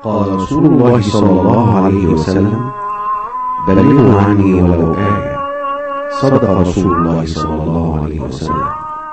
قال رسول الله صلى الله عليه وسلم بلغوا عني ولو آية صدق رسول الله صلى الله عليه وسلم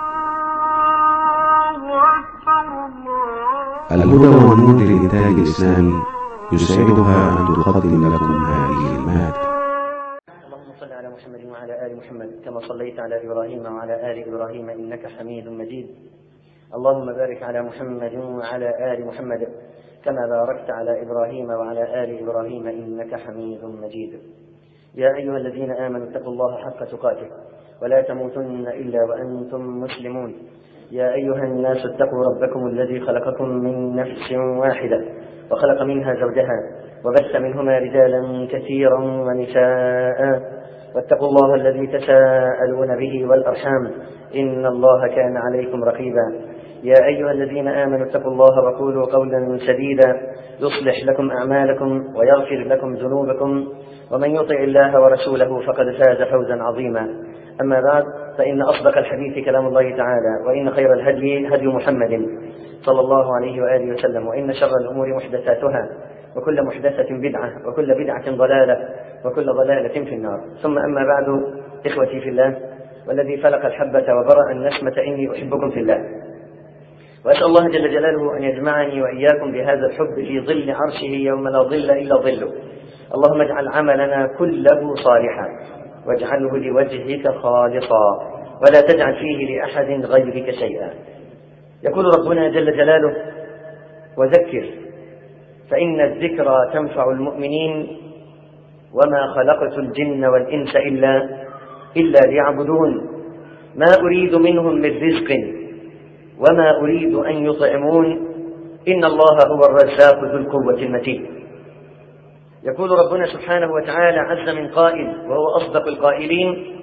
الهدى والنور للإنتاج الإسلامي يسعدها أن تقدم لكم هذه المادة اللهم صل على محمد وعلى آل محمد كما صليت على إبراهيم وعلى آل إبراهيم إنك حميد مجيد اللهم بارك على محمد وعلى آل محمد كما باركت على إبراهيم وعلى آل إبراهيم إنك حميد مجيد يا أيها الذين آمنوا اتقوا الله حق تقاته ولا تموتن إلا وأنتم مسلمون يا أيها الناس اتقوا ربكم الذي خلقكم من نفس واحدة وخلق منها زوجها وبث منهما رجالا كثيرا ونساء واتقوا الله الذي تساءلون به والأرحام إن الله كان عليكم رقيبا يا أيها الذين آمنوا اتقوا الله وقولوا قولا سديدا يصلح لكم أعمالكم ويغفر لكم ذنوبكم ومن يطع الله ورسوله فقد فاز فوزا عظيما أما بعد فإن أصدق الحديث كلام الله تعالى وإن خير الهدي هدي محمد صلى الله عليه وآله وسلم وإن شر الأمور محدثاتها وكل محدثة بدعة وكل بدعة ضلالة وكل ضلالة في النار ثم أما بعد إخوتي في الله والذي فلق الحبة وبرأ النسمة إني أحبكم في الله وأسأل الله جل جلاله أن يجمعني وإياكم بهذا الحب في ظل عرشه يوم لا ظل إلا ظله اللهم اجعل عملنا كله صالحا واجعله لوجهك خالصا ولا تجعل فيه لأحد غيرك شيئا يقول ربنا جل جلاله وذكر فإن الذكرى تنفع المؤمنين وما خلقت الجن والإنس إلا إلا ليعبدون ما أريد منهم من رزق وما أريد أن يطعمون إن الله هو الرزاق ذو القوة المتين يقول ربنا سبحانه وتعالى عز من قائل وهو أصدق القائلين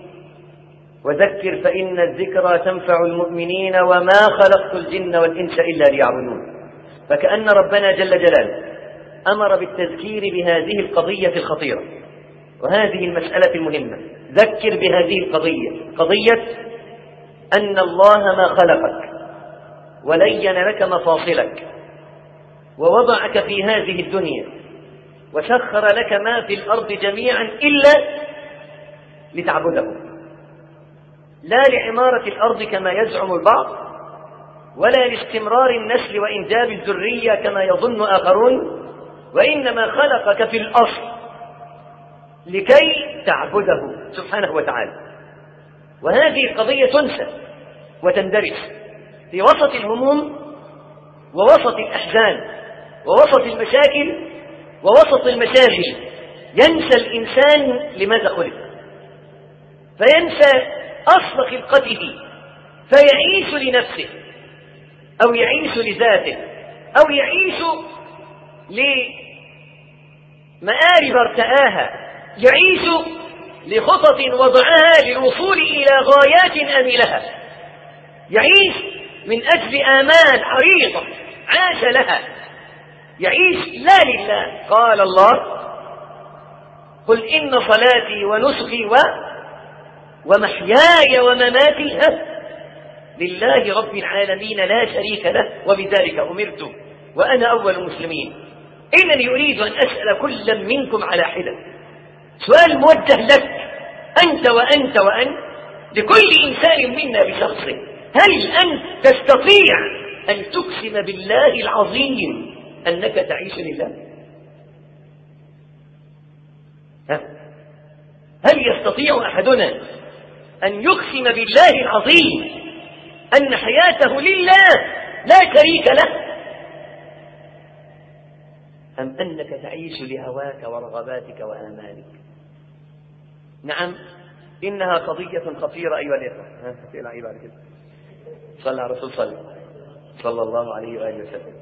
وذكر فإن الذكرى تنفع المؤمنين وما خلقت الجن والإنس إلا ليعبدون فكأن ربنا جل جلاله أمر بالتذكير بهذه القضية الخطيرة وهذه المسألة المهمة ذكر بهذه القضية قضية أن الله ما خلقك ولين لك مفاصلك ووضعك في هذه الدنيا وسخر لك ما في الأرض جميعا إلا لتعبده لا لعمارة الأرض كما يزعم البعض ولا لاستمرار النسل وإنجاب الذرية كما يظن آخرون وإنما خلقك في الأصل لكي تعبده سبحانه وتعالى وهذه القضية تنسى وتندرس في وسط الهموم ووسط الأحزان ووسط المشاكل ووسط المشاغل ينسى الإنسان لماذا خلق فينسى أصل خلقته فيعيش لنفسه أو يعيش لذاته أو يعيش لمآرب ارتآها يعيش لخطط وضعها للوصول إلى غايات أملها يعيش من أجل آمال عريضة عاش لها يعيش لا لله قال الله قل إن صلاتي ونسخي و ومحياي ومماتي لله رب العالمين لا شريك له وبذلك أمرت وأنا أول المسلمين إنني أريد أن أسأل كلا منكم على حدة سؤال موجه لك أنت وأنت وأنت لكل إنسان منا بشخصه هل أنت تستطيع أن تقسم بالله العظيم أنك تعيش لله ها؟ هل يستطيع أحدنا أن يقسم بالله العظيم أن حياته لله لا شريك له أم أنك تعيش لهواك ورغباتك وآمالك نعم إنها قضية خطيرة أيها الإخوة في العيب على كده صلى على الرسول صلى صلى الله عليه وآله وسلم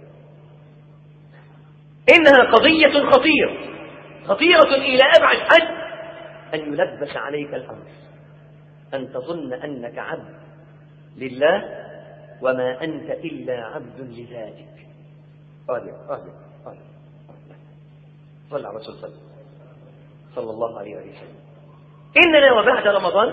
إنها قضية خطيرة خطيرة إلى أبعد حد أن يلبس عليك الأمر أن تظن أنك عبد لله وما أنت إلا عبد لذاتك راجع راجع راجع صلى على الرسول صلى صلى الله عليه وسلم إننا وبعد رمضان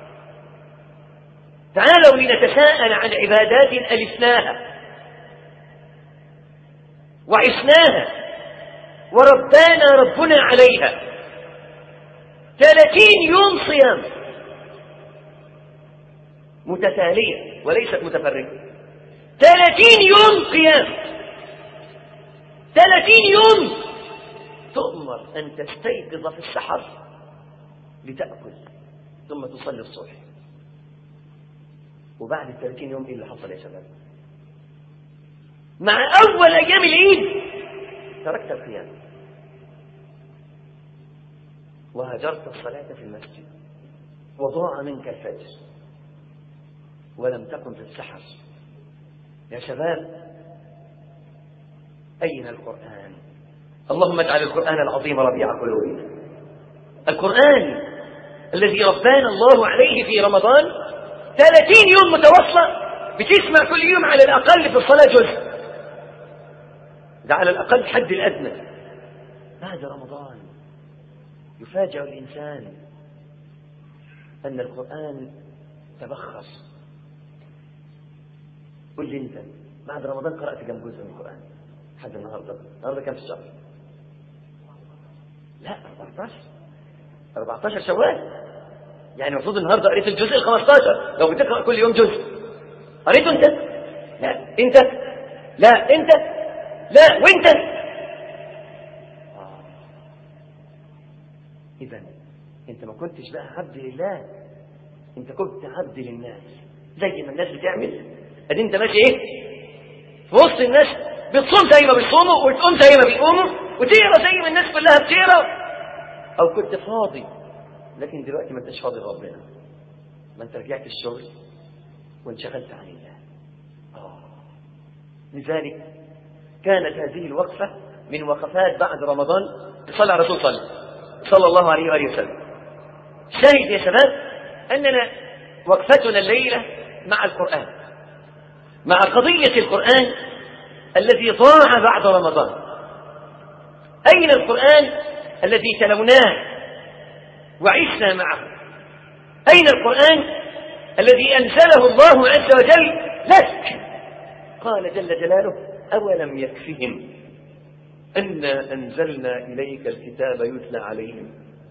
تعالوا لنتساءل عن عبادات ألفناها وعشناها وربانا ربنا عليها ثلاثين يوم صيام متتالية وليست متفرقة ثلاثين يوم قيام ثلاثين يوم تؤمر أن تستيقظ في السحر لتأكل ثم تصلي الصبح وبعد الثلاثين يوم ايه اللي حصل يا شباب مع اول ايام العيد تركت القيام وهجرت الصلاة في المسجد وضاع منك الفجر ولم تكن في السحر يا شباب أين القرآن اللهم اجعل القرآن العظيم ربيع قلوبنا القرآن الذي ربانا الله عليه في رمضان ثلاثين يوم متواصلة بتسمع كل يوم على الأقل في الصلاة جزء ده على الأقل الحد الأدنى بعد رمضان يفاجأ الإنسان أن القرآن تبخص قل لي أنت بعد رمضان قرأت كم جزء من القرآن لحد النهاردة النهاردة كم في الشهر لا 14 14 شوال يعني المفروض النهارده قريت الجزء ال 15 لو بتقرا كل يوم جزء قريته انت لا انت لا انت لا وانت آه. اذا انت ما كنتش بقى عبد لله انت كنت عبد للناس زي ما الناس بتعمل ادي انت ماشي ايه في وسط الناس بتصوم زي ما بيصوموا وتقوم زي ما بيقوموا وتقرا زي ما الناس كلها بتقرا او كنت فاضي لكن دلوقتي ما انتش فاضي ربنا ما انت رجعت الشغل وانشغلت عن الله آه. لذلك كانت هذه الوقفة من وقفات بعد رمضان صلى على رسول صلى صلى الله عليه وآله وسلم شاهد يا شباب أننا وقفتنا الليلة مع القرآن مع قضية القرآن الذي ضاع بعد رمضان أين القرآن الذي تلوناه وعشنا معه أين القرآن الذي أنزله الله عز وجل لك قال جل جلاله أولم يكفهم أنا أنزلنا إليك الكتاب يتلى عليهم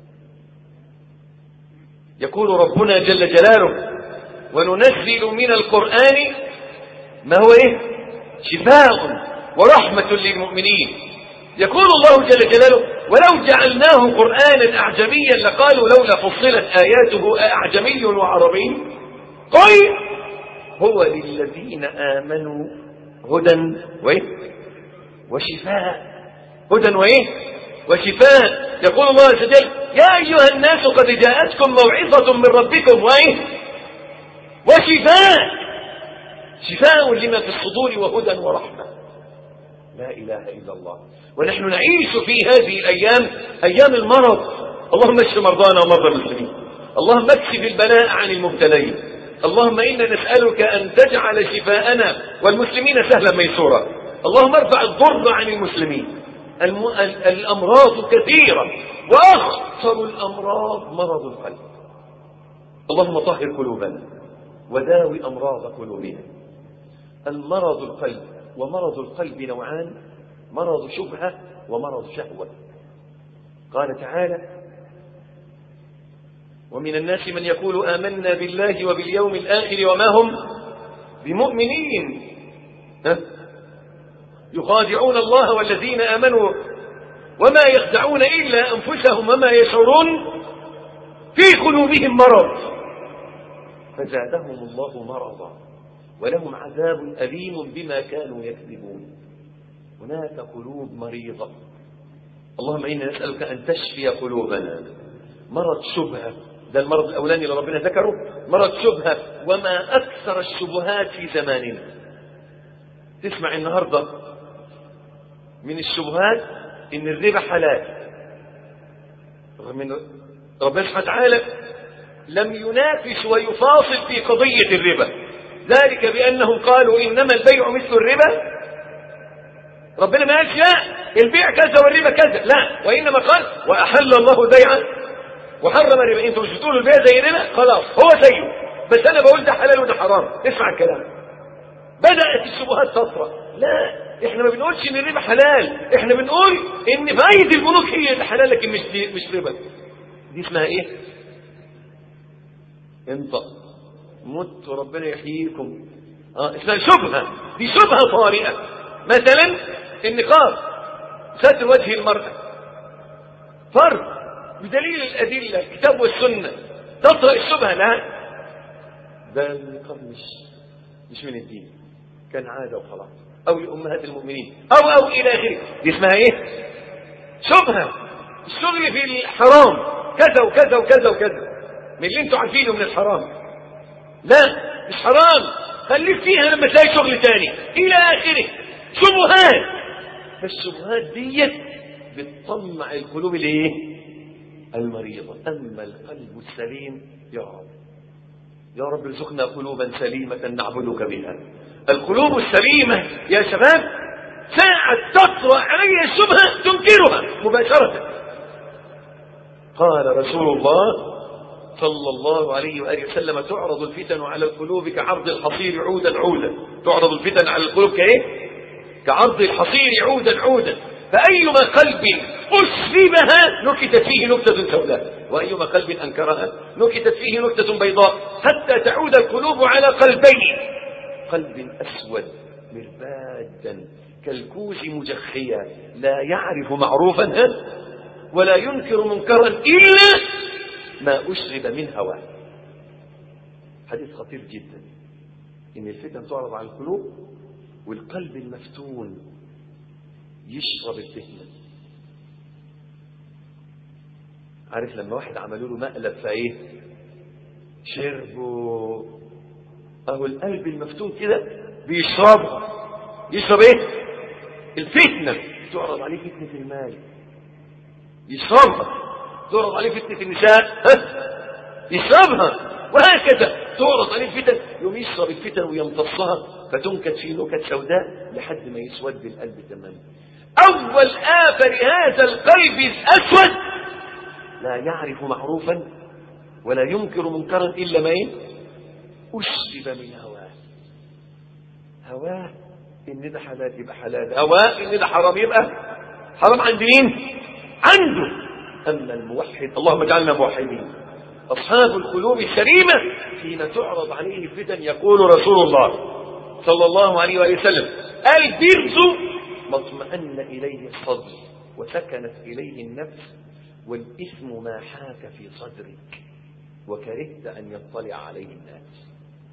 يقول ربنا جل جلاله وننزل من القرآن ما هو إيه شفاء ورحمة للمؤمنين يقول الله جل جلاله ولو جعلناه قرآنا أعجميا لقالوا لولا فصلت آياته أعجمي وعربي قل هو للذين آمنوا هدى وإيه وشفاء هدى وإيه وشفاء يقول الله عز وجل يا أيها الناس قد جاءتكم موعظة من ربكم وإيه وشفاء شفاء لما في الصدور وهدى ورحمة لا إله إلا الله ونحن نعيش في هذه الأيام أيام المرض اللهم اشف مرضانا ومرضى المسلمين اللهم اكشف البلاء عن المبتلين اللهم إنا نسألك أن تجعل شفاءنا والمسلمين سهلا ميسورا اللهم ارفع الضر عن المسلمين الم... ال... الأمراض كثيرة وأخطر الأمراض مرض القلب اللهم طهر قلوبنا وداوي أمراض قلوبنا المرض القلب ومرض القلب نوعان مرض شبهة ومرض شهوة قال تعالى ومن الناس من يقول آمنا بالله وباليوم الآخر وما هم بمؤمنين ها؟ يخادعون الله والذين آمنوا وما يخدعون إلا أنفسهم وما يشعرون في قلوبهم مرض فزادهم الله مرضا ولهم عذاب أليم بما كانوا يكذبون هناك قلوب مريضة اللهم إنا نسألك أن تشفي قلوبنا مرض شبهة ده المرض الأولاني اللي ربنا ذكره مرض شبهة وما أكثر الشبهات في زماننا تسمع النهاردة من الشبهات إن الربا حلال رغم إن ربنا سبحانه وتعالى لم يناقش ويفاصل في قضية الربا ذلك بأنهم قالوا إنما البيع مثل الربا ربنا ما قالش لا البيع كذا والربا كذا لا وإنما قال وأحل الله البيع وحرم الربا انتوا مش بتقولوا البيع زي الربا خلاص هو زيه بس أنا بقول ده حلال وده حرام اسمع الكلام بدأت الشبهات تطرأ لا احنا ما بنقولش ان الربا حلال احنا بنقول ان فايدة البنوك هي اللي حلال لكن مش دي مش ربا دي اسمها ايه انطق مت ربنا يحييكم اه اسمها شبهة دي شبهة طارئة مثلا النقاب ستر وجه المرأة فرض بدليل الأدلة الكتاب والسنة تطرق الشبهة لا ده النقاب مش مش من الدين كان عادة وخلاص أو لأمهات المؤمنين أو أو إلى آخره دي اسمها إيه؟ شبهة الشغل في الحرام كذا وكذا وكذا وكذا من اللي انتوا عارفينه من الحرام لا مش حرام خليك فيها لما تلاقي شغل تاني إلى آخره شبهات فالشبهات ديت بتطمع القلوب الايه؟ المريضة أما القلب السليم يا رب يا رب ارزقنا قلوبا سليمة نعبدك بها القلوب السليمة يا شباب ساعة تطرأ علي الشبهة تنكرها مباشرة قال رسول الله صلى الله عليه وآله وسلم تعرض الفتن على القلوب كعرض الحصير عودا عودا تعرض الفتن على القلوب كايه كعرض الحصير عودا عودا فأيما قلب أشربها نكتت فيه نكتة سوداء وأيما قلب أنكرها نكتت فيه نكتة بيضاء حتى تعود القلوب على قلبين قلب أسود مربادا كالكوز مجخيا لا يعرف معروفا ولا ينكر منكرا إلا ما أشرب من هواه حديث خطير جدا إن الفتن تعرض على القلوب والقلب المفتون يشرب الفتنة عارف لما واحد عملوا له مقلب فايه شربوا اهو القلب المفتون كده بيشربها يشرب ايه الفتنة تعرض عليه فتنة المال يشربها تعرض عليه فتنة النساء ها؟ يشربها وهكذا تعرض عليه الفتن يوم يشرب الفتن ويمتصها فتنكت في نكت سوداء لحد ما يسود القلب تماما أول آفة لهذا القلب الأسود لا يعرف معروفا ولا ينكر منكرا إلا ما إيه؟ أشرب من هواه هواه إن ده حلال يبقى حلال هواه إن ده حرام يبقى حرام عند مين؟ عنده أما الموحد اللهم اجعلنا موحدين أصحاب القلوب السليمة حين تعرض عليه الفتن يقول رسول الله صلى الله عليه وآله وسلم البرز ما اطمأن إليه الصدر وسكنت إليه النفس والإثم ما حاك في صدرك وكرهت أن يطلع عليه الناس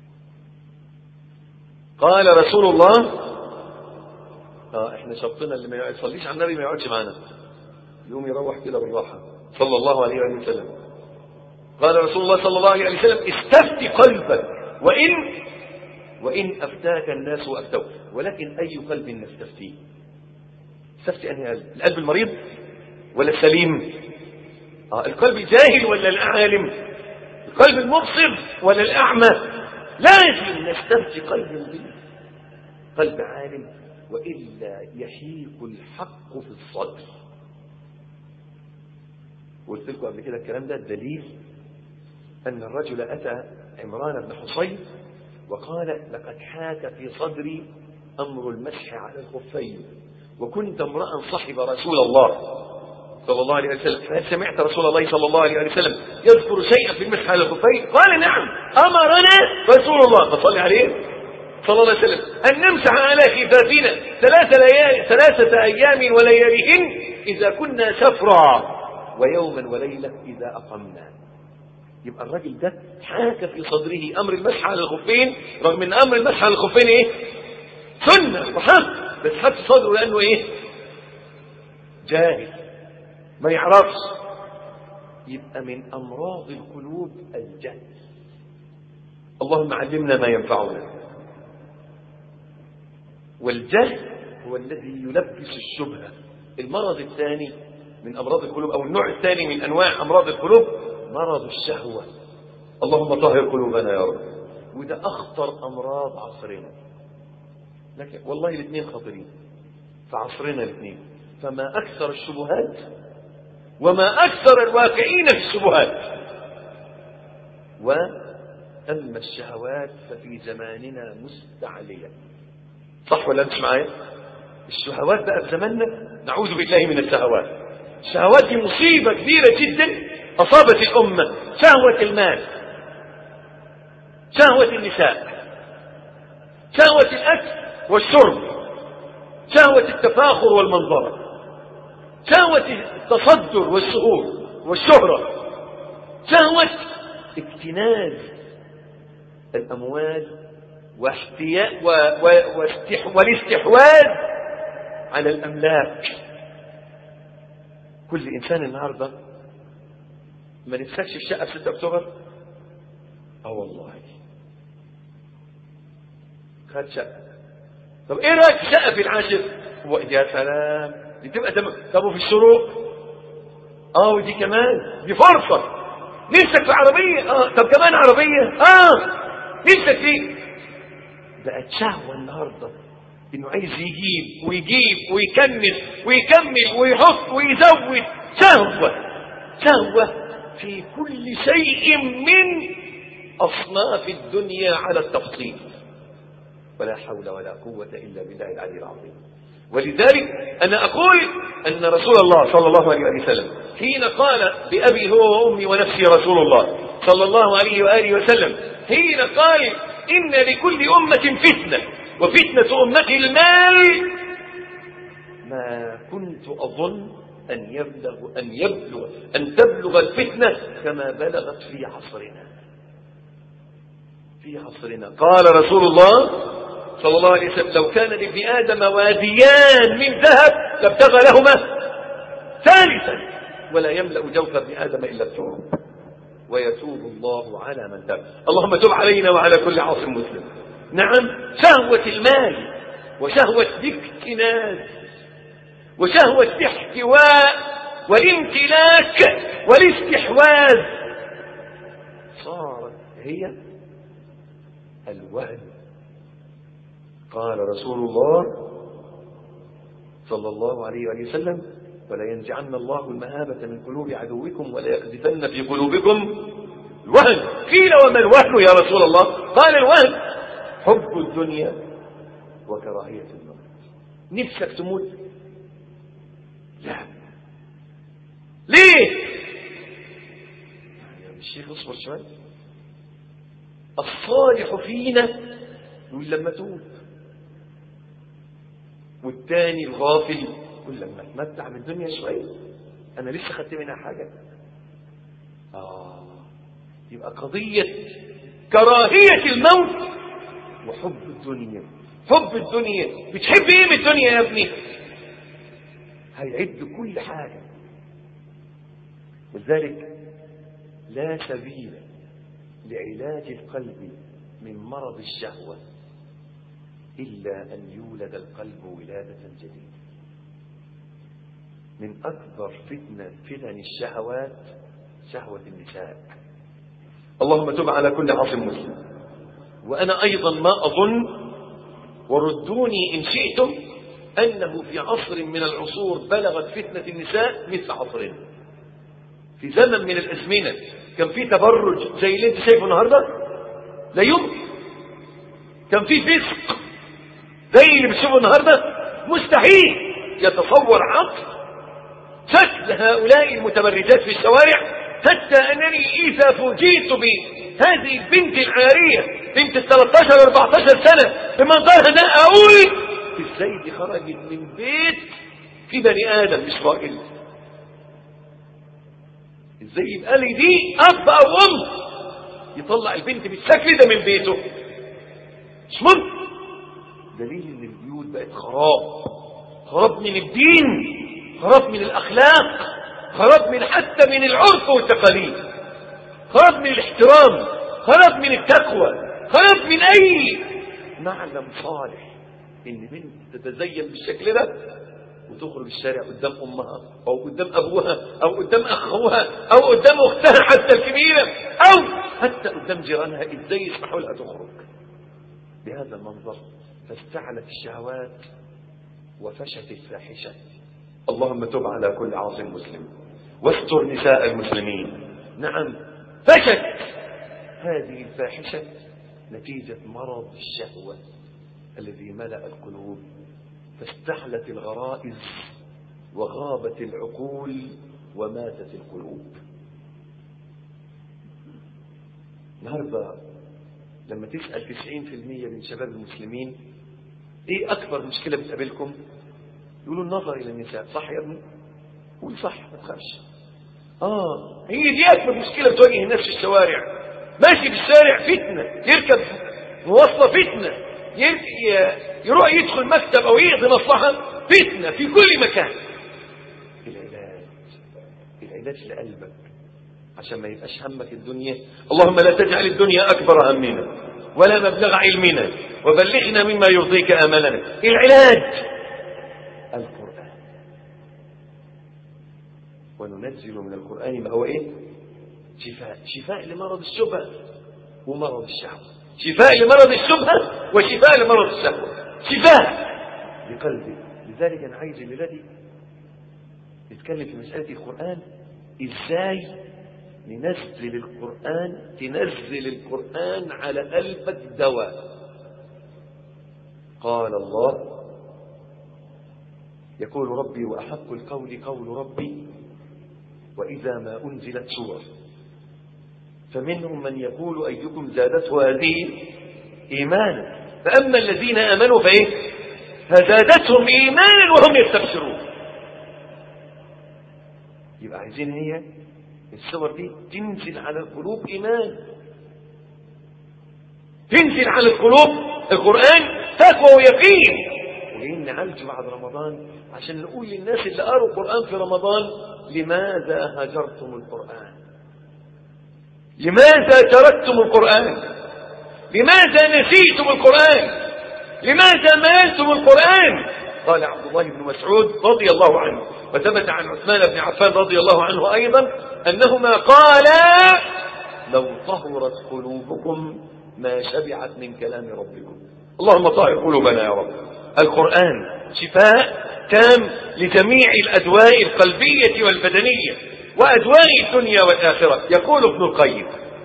قال رسول الله اه احنا شرطنا اللي ما يصليش على النبي ما يقعدش معانا يوم يروح كده بالراحه صلى الله عليه وآله وسلم قال رسول الله صلى الله عليه وسلم استفت قلبك وإن وإن أفتاك الناس وأفتوك ولكن أي قلب نستفتيه استفتي أنهي قلب القلب المريض ولا السليم آه القلب الجاهل ولا العالم القلب المبصر ولا الأعمى لازم نستفتي قلب مريض قلب عالم وإلا يحيق الحق في الصدر قلت لكم قبل كده الكلام ده الدليل أن الرجل أتى عمران بن حصين وقال لقد حاك في صدري أمر المسح على الخفين وكنت امرأ صحب رسول الله صلى الله عليه وسلم فهل سمعت رسول الله صلى الله عليه وسلم يذكر شيئا في المسح على الخفين قال نعم أمرنا رسول الله فصلي عليه صلى الله عليه وسلم أن نمسح على خفافنا ثلاثة, ليالي ثلاثة أيام ولياليهن إذا كنا سفرا ويوما وليلة إذا أقمنا يبقى الراجل ده حاك في صدره أمر المسح على الخفين رغم أن أمر المسح على الخفين إيه سنة وحق بس حط صدره لأنه إيه جاهل ما يعرفش يبقى من أمراض القلوب الجهل اللهم علمنا ما ينفعنا والجهل هو الذي يلبس الشبهة المرض الثاني من أمراض القلوب أو النوع الثاني من أنواع أمراض القلوب مرض الشهوة اللهم طهر قلوبنا يا رب وده أخطر أمراض عصرنا لكن والله الاثنين خطرين في عصرنا الاثنين فما أكثر الشبهات وما أكثر الواقعين في الشبهات وأما الشهوات ففي زماننا مستعلية صح ولا مش معايا الشهوات بقى في زماننا نعوذ بالله من الشهوات الشهوات دي مصيبة كبيرة جدا أصابت الأمة شهوة المال شهوة النساء شهوة الأكل والشرب شهوة التفاخر والمنظرة شهوة التصدر والسهور والشهرة شهوة اكتناز الأموال واحتياء و... و... واستح... والاستحواذ على الأملاك كل إنسان النهاردة ما نفسكش في شقة في 6 أكتوبر اه والله خد شقة طب ايه رايك في شقة في العاشر يا سلام دي تبقى تمام طب وفي الشروق اه ودي كمان دي فرصة نفسك في عربية اه طب كمان عربية اه نفسك في بقت شهوة النهاردة انه عايز يجيب ويجيب ويكمل ويكمل ويحط ويزود شهوة شهوة في كل شيء من أصناف الدنيا على التفصيل ولا حول ولا قوة إلا بالله العلي العظيم ولذلك أنا أقول أن رسول الله صلى الله عليه وسلم حين قال بأبي هو وأمي ونفسي رسول الله صلى الله عليه وآله وسلم حين قال إن لكل أمة فتنة وفتنة أمتي المال ما كنت أظن أن يبلغ أن يبلغ أن تبلغ الفتنة كما بلغت في عصرنا في عصرنا قال رسول الله صلى الله عليه وسلم لو كان لابن آدم واديان من ذهب لابتغى لهما ثالثا ولا يملأ جوف ابن آدم إلا التراب ويتوب الله على من تاب اللهم تب علينا وعلى كل عاصم مسلم نعم شهوة المال وشهوة الاكتناز وشهوة الاحتواء والامتلاك والاستحواذ صارت هي الوهن قال رسول الله صلى الله عليه وآله وسلم ولا ينزعن الله المهابة من قلوب عدوكم ولا يقذفن في قلوبكم الوهن قيل وما الوهن يا رسول الله قال الوهن حب الدنيا وكراهية الموت نفسك تموت لا ليه يا الشيخ اصبر شوي الصالح فينا يقول لما توب والتاني الغافل يقول لما اتمتع بالدنيا شوية انا لسه خدت منها حاجة اه يبقى قضية كراهية الموت وحب الدنيا حب الدنيا بتحب ايه من الدنيا يا ابني هيعد كل حاجة ولذلك لا سبيل لعلاج القلب من مرض الشهوة إلا أن يولد القلب ولادة جديدة من أكبر فتنة فتن الشهوات شهوة النساء اللهم تب على كل عاصم مسلم وأنا أيضا ما أظن وردوني إن شئتم أنه في عصر من العصور بلغت فتنة النساء مثل عصرنا في زمن من الأزمنة كان في تبرج زي اللي انت شايفه النهاردة لا يمكن كان في فسق زي اللي بتشوفه النهاردة مستحيل يتصور عقل شكل هؤلاء المتبرجات في الشوارع حتى أنني إذا فوجئت بهذه البنت العارية بنت ال 13 14 سنة بمنظرها ده أقول ازاي دي خرجت من بيت في بني آدم مش راجل ازاي يبقى لي دي أب أو أم يطلع البنت بالشكل ده من بيته مش ممكن دليل ان البيوت بقت خراب خراب من الدين خراب من الأخلاق خراب من حتى من العرف والتقاليد خراب من الاحترام خراب من التقوى خراب من أي معلم صالح إن بنت تتزين بالشكل ده وتخرج الشارع قدام أمها أو قدام أبوها أو قدام أخوها أو قدام أختها حتى الكبيرة أو حتى قدام جيرانها إزاي يسمحوا لها تخرج بهذا المنظر فاستعلت الشهوات وفشت الفاحشة اللهم تب على كل عاصم مسلم واستر نساء المسلمين نعم فشت هذه الفاحشة نتيجة مرض الشهوة الذي ملأ القلوب فاستحلت الغرائز وغابت العقول وماتت القلوب النهارده لما تسأل 90% من شباب المسلمين ايه اكبر مشكلة بتقابلكم يقولوا النظر الى النساء صح يا ابني قول صح ما تخافش اه هي دي اكبر مشكلة بتواجه الناس في الشوارع ماشي في الشارع فتنة يركب مواصلة فتنة يروح يدخل مكتب او يقضي مصلحة فتنة في كل مكان العلاج العلاج لقلبك عشان ما يبقاش همك الدنيا اللهم لا تجعل الدنيا أكبر همنا ولا مبلغ علمنا وبلغنا مما يرضيك آملنا العلاج القرآن وننزل من القرآن ما هو إيه شفاء شفاء لمرض الشبهة ومرض الشهوة شفاء لمرض الشبهة وشفاء لمرض الشهوة شفاء لقلبي لذلك أنا عايز الليلة نتكلم في مسألة القرآن إزاي ننزل القرآن تنزل القرآن على قلبك دواء قال الله يقول ربي وأحق القول قول ربي وإذا ما أنزلت سورة فمنهم من يقول أيكم زادته هذه إيمانا فأما الذين آمنوا فإيه فزادتهم إيمانا وهم يستبشرون يبقى عايزين هي الصور دي تنزل على القلوب إيمان تنزل على القلوب القرآن تقوى ويقين وجايين نعالج بعد رمضان عشان نقول للناس اللي قروا القرآن في رمضان لماذا هجرتم القرآن لماذا تركتم القرآن لماذا نسيتم القرآن لماذا مالتم القرآن قال عبد الله بن مسعود رضي الله عنه وثبت عن عثمان بن عفان رضي الله عنه أيضا أنهما قالا لو طهرت قلوبكم ما شبعت من كلام ربكم اللهم طهر قلوبنا يا رب القرآن شفاء تام لجميع الأدواء القلبية والبدنية وأدواء الدنيا والآخرة يقول ابن القيم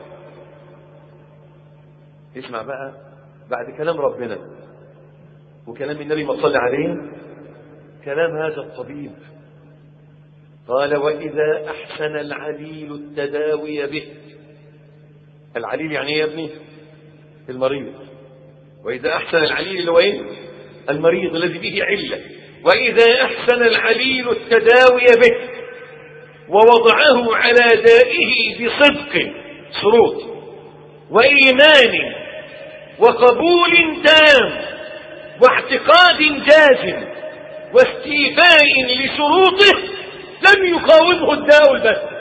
اسمع بقى بعد كلام ربنا وكلام النبي ما صلى عليه كلام هذا الطبيب قال وإذا أحسن العليل التداوي به العليل يعني ايه يا ابني المريض وإذا أحسن العليل اللي هو ايه المريض الذي به علة وإذا أحسن العليل التداوي به ووضعه على دائه بصدق شروط وإيمان وقبول تام واعتقاد جازم واستيفاء لشروطه لم يقاومه الداء البتة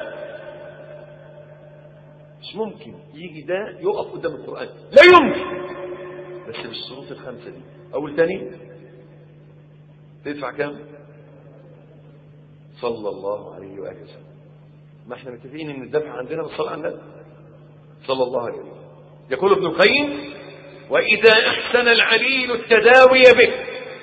مش ممكن يجي ده يقف قدام القرآن لا يمكن بس بالشروط الخمسة دي أول تاني تدفع كام صلى الله عليه وآله وسلم ما احنا متفقين ان الدفع عندنا بالصلاة على النبي صلى الله عليه وسلم يقول ابن القيم وإذا أحسن العليل التداوي به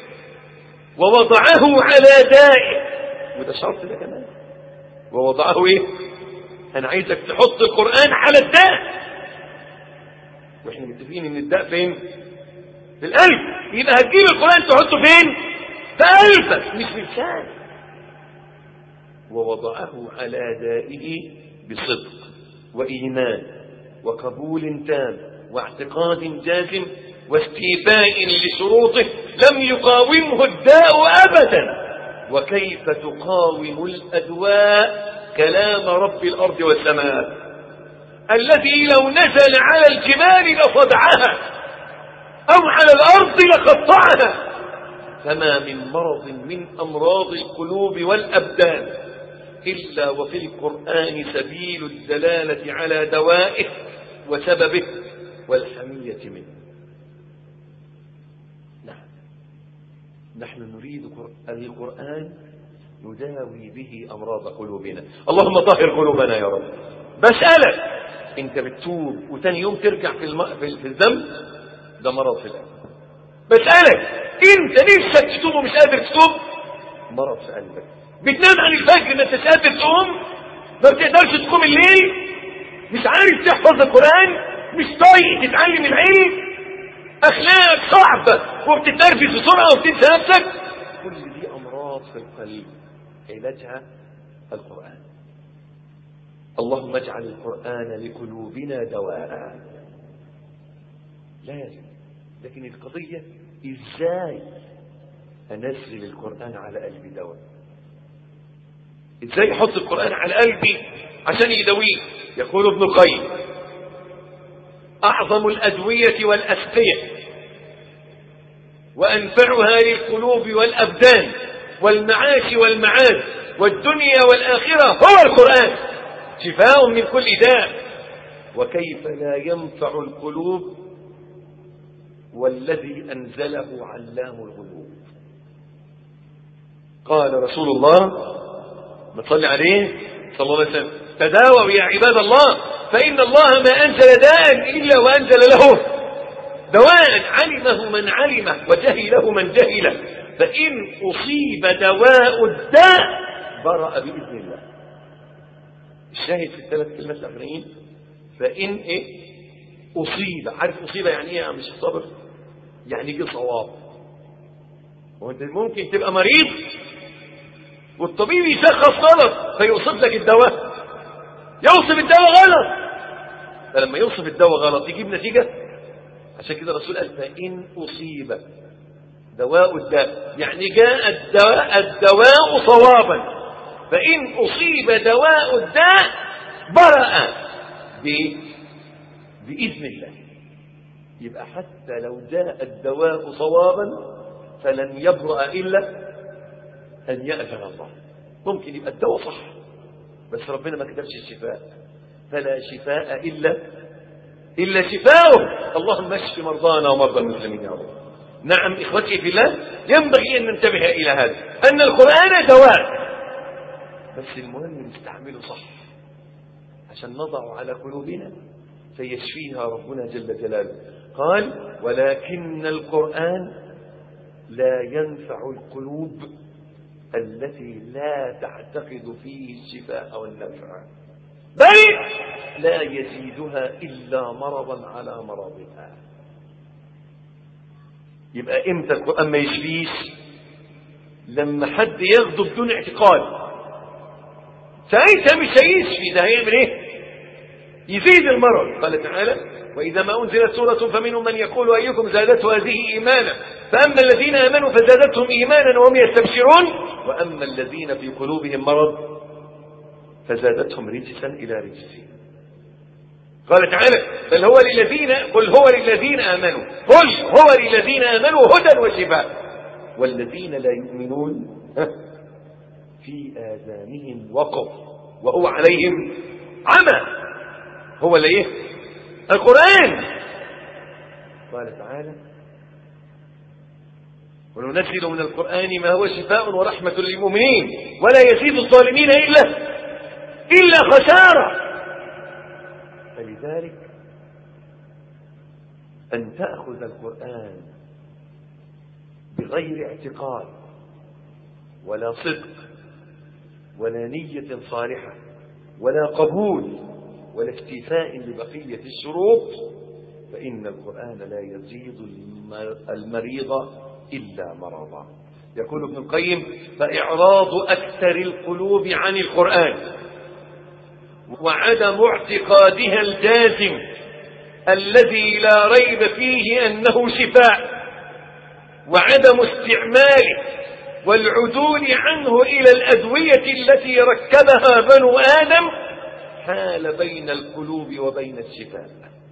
ووضعه على دائه وده شرط ده كمان ووضعه ايه انا عايزك تحط القرآن على الداء واحنا متفقين ان الداء فين في القلب يبقى هتجيب القرآن تحطه فين في قلبك مش في لسانك ووضعه على دائه بصدق وإيمان وقبول تام واعتقاد جازم واستيفاء لشروطه لم يقاومه الداء أبدا وكيف تقاوم الأدواء كلام رب الأرض والسماء الذي لو نزل على الجبال لصدعها أو على الأرض لقطعها فما من مرض من أمراض القلوب والأبدان إلا وفي القرآن سبيل الدلالة على دوائه وسببه والحمية منه نعم نحن نريد القرآن نداوي به أمراض قلوبنا اللهم طهر قلوبنا يا رب بسألك انت بتتوب وتاني يوم ترجع في, الم... في, في الذنب ده مرض في القلب بسألك انت نفسك تتوب ومش قادر تتوب مرض في قلبك بتنام عن الفجر ما انتش قادر تقوم ما بتقدرش تقوم الليل مش عارف تحفظ القرآن مش طايق تتعلم العلم اخلاقك صعبة وبتتنرفز بسرعة وبتنسى نفسك كل دي أمراض في القلب علاجها القرآن اللهم اجعل القرآن لقلوبنا دواء لازم لكن القضية ازاي انزل القرآن على قلبي دواء ازاي احط القرآن على قلبي عشان يدويه يقول ابن القيم اعظم الادوية والاسقية وانفعها للقلوب والابدان والمعاش والمعاد والدنيا والاخرة هو القرآن شفاء من كل داء وكيف لا ينفع القلوب والذي أنزله علام الغيوب قال رسول الله ما تصلي عليه صلى الله عليه وسلم تداووا يا عباد الله فإن الله ما أنزل داء إلا وأنزل له دواء علمه من علمه وجهله من جهله فإن أصيب دواء الداء برأ بإذن الله الشاهد في الثلاث كلمات الأخرين فإن إيه أصيب عارف أصيب يعني إيه يا مش الصبر يعني جه صواب وانت ممكن تبقى مريض والطبيب يشخص غلط فيوصف لك الدواء يوصف الدواء غلط فلما يوصف الدواء غلط يجيب نتيجة عشان كده الرسول قال فإن أصيب دواء الداء يعني جاء الدواء, الدواء صوابا فإن أصيب دواء الداء برأ بإذن الله يبقى حتى لو جاء الدواء صوابا فلن يبرأ إلا أن يأذن الله ممكن يبقى الدواء صح بس ربنا ما كتبش الشفاء فلا شفاء إلا إلا شفاؤه اللهم اشف مرضانا ومرضى المسلمين يا رب نعم إخوتي في الله ينبغي أن ننتبه إلى هذا أن القرآن دواء بس المهم نستعمله صح عشان نضع على قلوبنا فيشفيها ربنا جل جلاله قال ولكن القرآن لا ينفع القلوب التي لا تعتقد فيه الشفاء والنفع بل لا يزيدها إلا مرضا على مرضها يبقى امتى القرآن ما يشفيش لما حد ياخده بدون اعتقاد ساعتها مش هيشفي ده هيعمل ايه يزيد المرض قال تعالى وإذا ما أنزلت سورة فمنهم من يقول أيكم زادته هذه إيمانا فأما الذين آمنوا فزادتهم إيمانا وهم يستبشرون وأما الذين في قلوبهم مرض فزادتهم رجسا إلى رجسهم قال تعالى بل هو للذين قل هو للذين آمنوا قل هو للذين آمنوا هدى وشفاء والذين لا يؤمنون في آذانهم وقر وهو عليهم عمى هو اللي ايه القرآن قال تعالى وننزل من القرآن ما هو شفاء ورحمة للمؤمنين ولا يزيد الظالمين إلا إلا خسارة فلذلك أن تأخذ القرآن بغير اعتقاد ولا صدق ولا نية صالحة ولا قبول ولا اكتفاء لبقية الشروط فإن القرآن لا يزيد المريض إلا مرضا يقول ابن القيم فإعراض أكثر القلوب عن القرآن وعدم اعتقادها الجازم الذي لا ريب فيه أنه شفاء وعدم استعماله والعدول عنه إلى الأدوية التي ركبها بنو آدم حال بين القلوب وبين الشفاء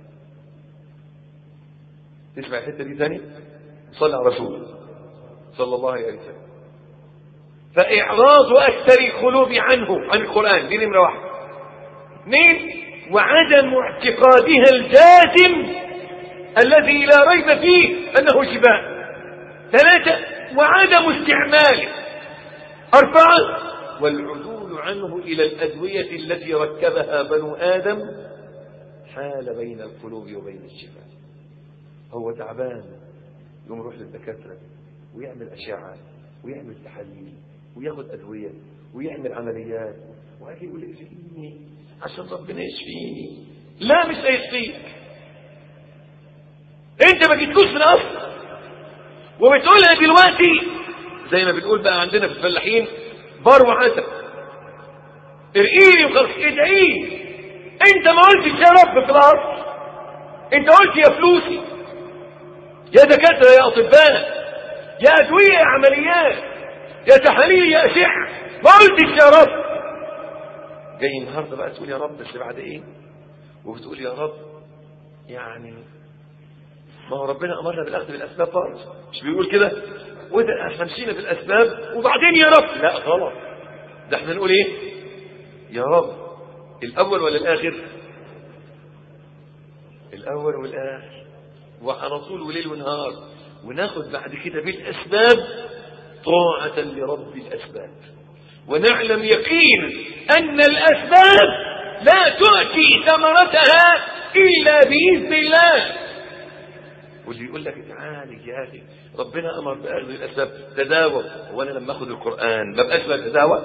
تسمع الحته دي ثاني صلى على رسول صلى الله عليه وسلم فإعراض أكثر القلوب عنه عن القرآن دي نمرة واحد اثنين وعدم اعتقادها الجازم الذي لا ريب فيه أنه شفاء ثلاثة وعدم استعماله أربعة والعدول عنه إلى الأدوية التي ركبها بنو آدم حال بين القلوب وبين الشفاء هو تعبان يقوم يروح للدكاترة ويعمل أشعة ويعمل تحاليل وياخد أدوية ويعمل عمليات وهاجي يقول لي اشفيني عشان ربنا يشفيني لا مش هيشفيك انت ما جيتكوش من الاصل وبتقولها دلوقتي زي ما بنقول بقى عندنا في الفلاحين بار وعسل ارقيني وخلاص ادعيني انت ما قلتش يا رب في الارض انت قلت يا فلوسي يا دكاتره يا اطباء يا ادويه يا عمليات يا تحاليل يا اشعه ما قلتش يا رب جاي النهارده بقى تقول يا رب بس بعد ايه وبتقول يا رب يعني ما هو ربنا امرنا بالاخذ بالاسباب برضه مش بيقول كده وده احنا مشينا بالاسباب وبعدين يا رب لا غلط ده احنا نقول ايه يا رب الاول ولا الاخر الاول والاخر وعلى طول وليل ونهار وناخد بعد كده بالاسباب طاعه لرب الاسباب ونعلم يقينا ان الاسباب لا تؤتي ثمرتها الا باذن الله واللي يقول لك تعالى يا اخي ربنا امر باخذ الاسباب تداوى وانا لما اخذ القران ما بقاش بتداوى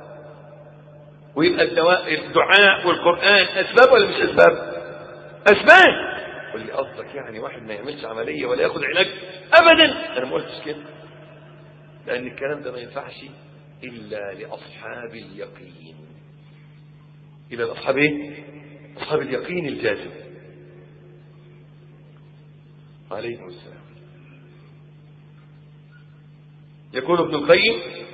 ويبقى الدواء الدعاء والقران اسباب ولا مش اسباب اسباب واللي قصدك يعني واحد ما يعملش عمليه ولا ياخذ علاج ابدا انا ما قلتش كده لان الكلام ده ما ينفعش الا لاصحاب اليقين الى الاصحاب ايه اصحاب اليقين الجازم عليهم السلام يقول ابن القيم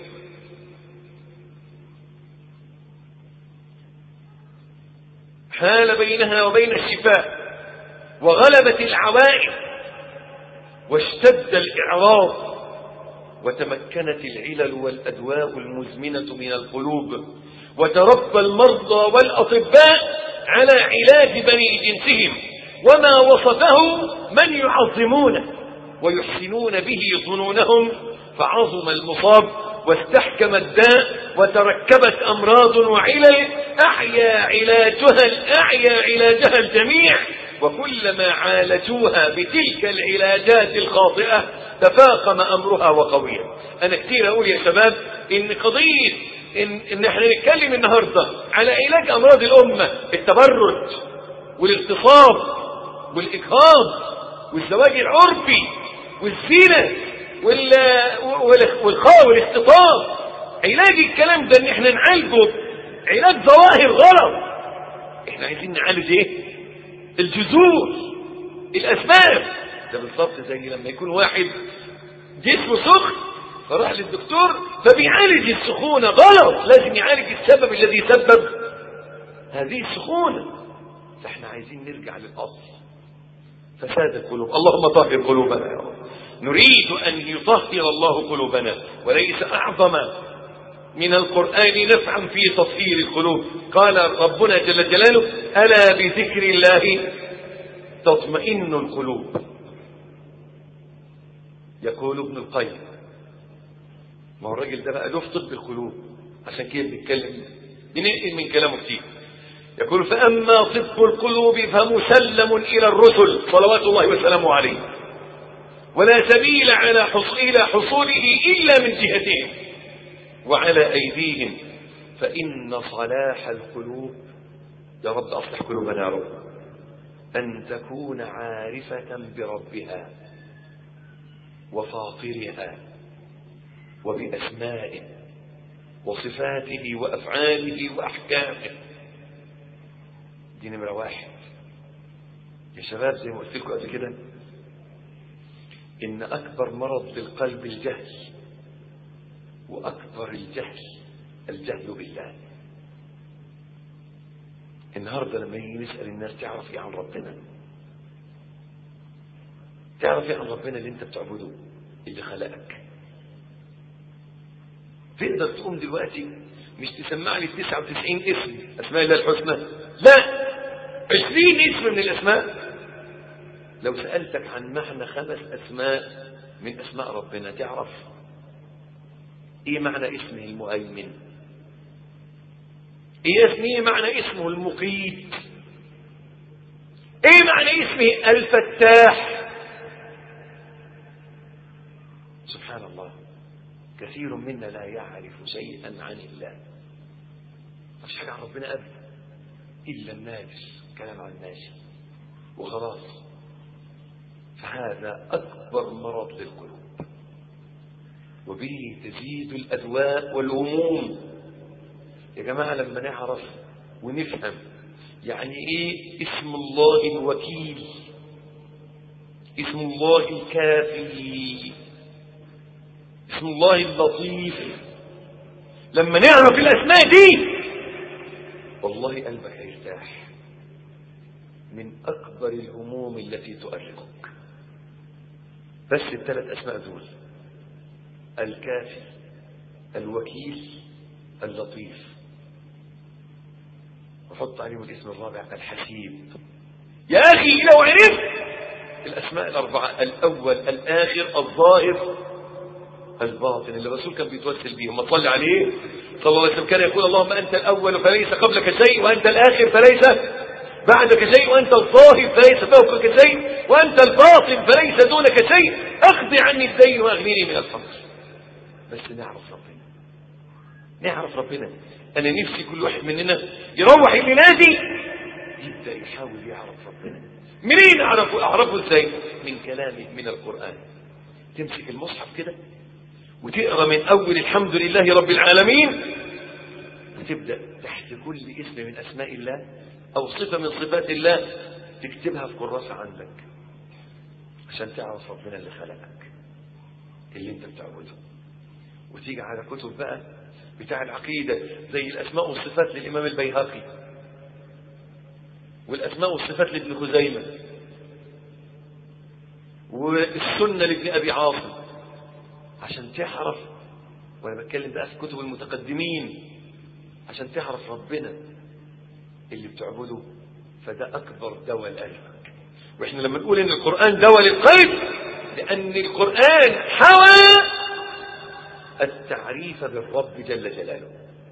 حال بينها وبين الشفاء وغلبت العوائد واشتد الإعراض وتمكنت العلل والأدواء المزمنة من القلوب وتربى المرضى والأطباء على علاج بني جنسهم وما وصفه من يعظمونه ويحسنون به ظنونهم فعظم المصاب واستحكم الداء وتركبت أمراض وعلل أحيا علاجها أحيا علاجها الجميع وكلما عالجوها بتلك العلاجات الخاطئة تفاقم أمرها وقوية أنا كثير أقول يا شباب إن قضية إن, إن احنا نتكلم النهاردة على علاج أمراض الأمة التبرج والاغتصاب والإجهاض والزواج العرفي والزنا والخاء والاختطاف علاج الكلام ده ان احنا نعالجه علاج ظواهر غلط احنا عايزين نعالج ايه الجذور الاسباب ده بالظبط زي لما يكون واحد جسمه سخن فراح للدكتور فبيعالج السخونة غلط لازم يعالج السبب الذي سبب هذه السخونة فاحنا عايزين نرجع للأصل فساد القلوب اللهم طهر قلوبنا يا رب نريد أن يطهر الله قلوبنا وليس أعظم من القرآن نفعا في تطهير القلوب قال ربنا جل جلاله ألا بذكر الله تطمئن القلوب يقول ابن القيم ما هو الراجل ده بقى له في طب القلوب عشان كده بنتكلم بننقل من كلامه كتير يقول فأما طب القلوب فمسلم إلى الرسل صلوات الله وسلامه عليه ولا سبيل على حصول إلى حصوله إلا من جهتهم وعلى أيديهم فإن صلاح القلوب يا رب أصلح قلوبنا يا رب أن تكون عارفة بربها وفاطرها وبأسمائه وصفاته وأفعاله وأحكامه دي نمرة واحد يا شباب زي ما قلت لكم قبل كده إن أكبر مرض للقلب الجهل وأكبر الجهل الجهل بالله النهاردة لما يجي نسأل الناس تعرف ايه عن ربنا تعرف ايه عن ربنا اللي انت بتعبده اللي خلقك تقدر تقوم دلوقتي مش تسمع لي 99 اسم اسماء الله الحسنى لا 20 اسم من الاسماء لو سألتك عن معنى خمس اسماء من اسماء ربنا تعرف ايه معنى اسمه المؤمن ايه اسمه معنى اسمه المقيت ايه معنى اسمه الفتاح سبحان الله كثير منا لا يعرف شيئا عن الله مش حاجة عن ربنا أبدا إلا الناس كلام عن الناس وخلاص فهذا أكبر مرض للقلوب وبه تزيد الأدواء والهموم يا جماعة لما نعرف ونفهم يعني ايه اسم الله الوكيل اسم الله الكافي اسم الله اللطيف لما نعرف الاسماء دي والله قلبك هيرتاح من اكبر الهموم التي تؤرقك بس الثلاث اسماء دول الكافي الوكيل اللطيف وحط عليهم الاسم الرابع الحسيب يا اخي لو عرفت الاسماء الاربعه الاول الاخر الظاهر الباطن اللي الرسول كان بيتوسل بيهم ما صلي عليه صلى الله عليه وسلم كان يقول اللهم انت الاول فليس قبلك شيء وانت الاخر فليس بعدك شيء وانت الظاهر فليس فوقك شيء وانت الباطن فليس دونك شيء اقضي عني الدين واغنني من الفقر بس نعرف ربنا نعرف ربنا انا نفسي كل واحد مننا يروح ينادي يبدا يحاول يعرف ربنا منين اعرفه اعرفه ازاي من كلامه من القران تمسك المصحف كده وتقرا من اول الحمد لله رب العالمين وتبدا تحت كل اسم من اسماء الله او صفه من صفات الله تكتبها في كراسه عندك عشان تعرف ربنا اللي خلقك اللي انت بتعبده وتيجي على كتب بقى بتاع العقيدة زي الأسماء والصفات للإمام البيهقي والأسماء والصفات لابن خزيمة والسنة لابن أبي عاصم عشان تعرف وأنا بتكلم بقى في كتب المتقدمين عشان تعرف ربنا اللي بتعبده فده أكبر دواء لقلبك وإحنا لما نقول إن القرآن دواء للقلب لأن القرآن حوى التعريف بالرب جل جلاله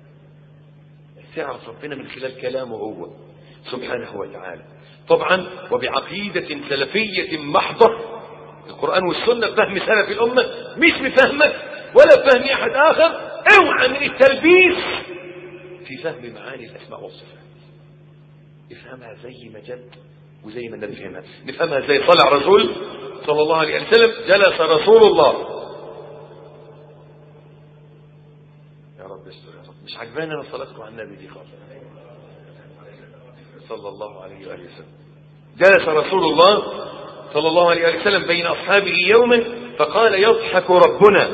تعرف ربنا من خلال كلامه هو سبحانه وتعالى طبعا وبعقيدة سلفية محضة القرآن والسنة فهم سلف الأمة مش بفهمك ولا بفهم أحد آخر اوعى من التلبيس في فهم معاني الأسماء والصفات افهمها زي ما جد وزي ما النبي فهمها نفهمها زي طلع رسول صلى الله عليه وسلم جلس رسول الله يا رب استر يا رب مش عجباني انا صلاتكم على النبي دي خالص صلى الله عليه واله وسلم جلس رسول الله صلى الله عليه وسلم بين اصحابه يوما فقال يضحك ربنا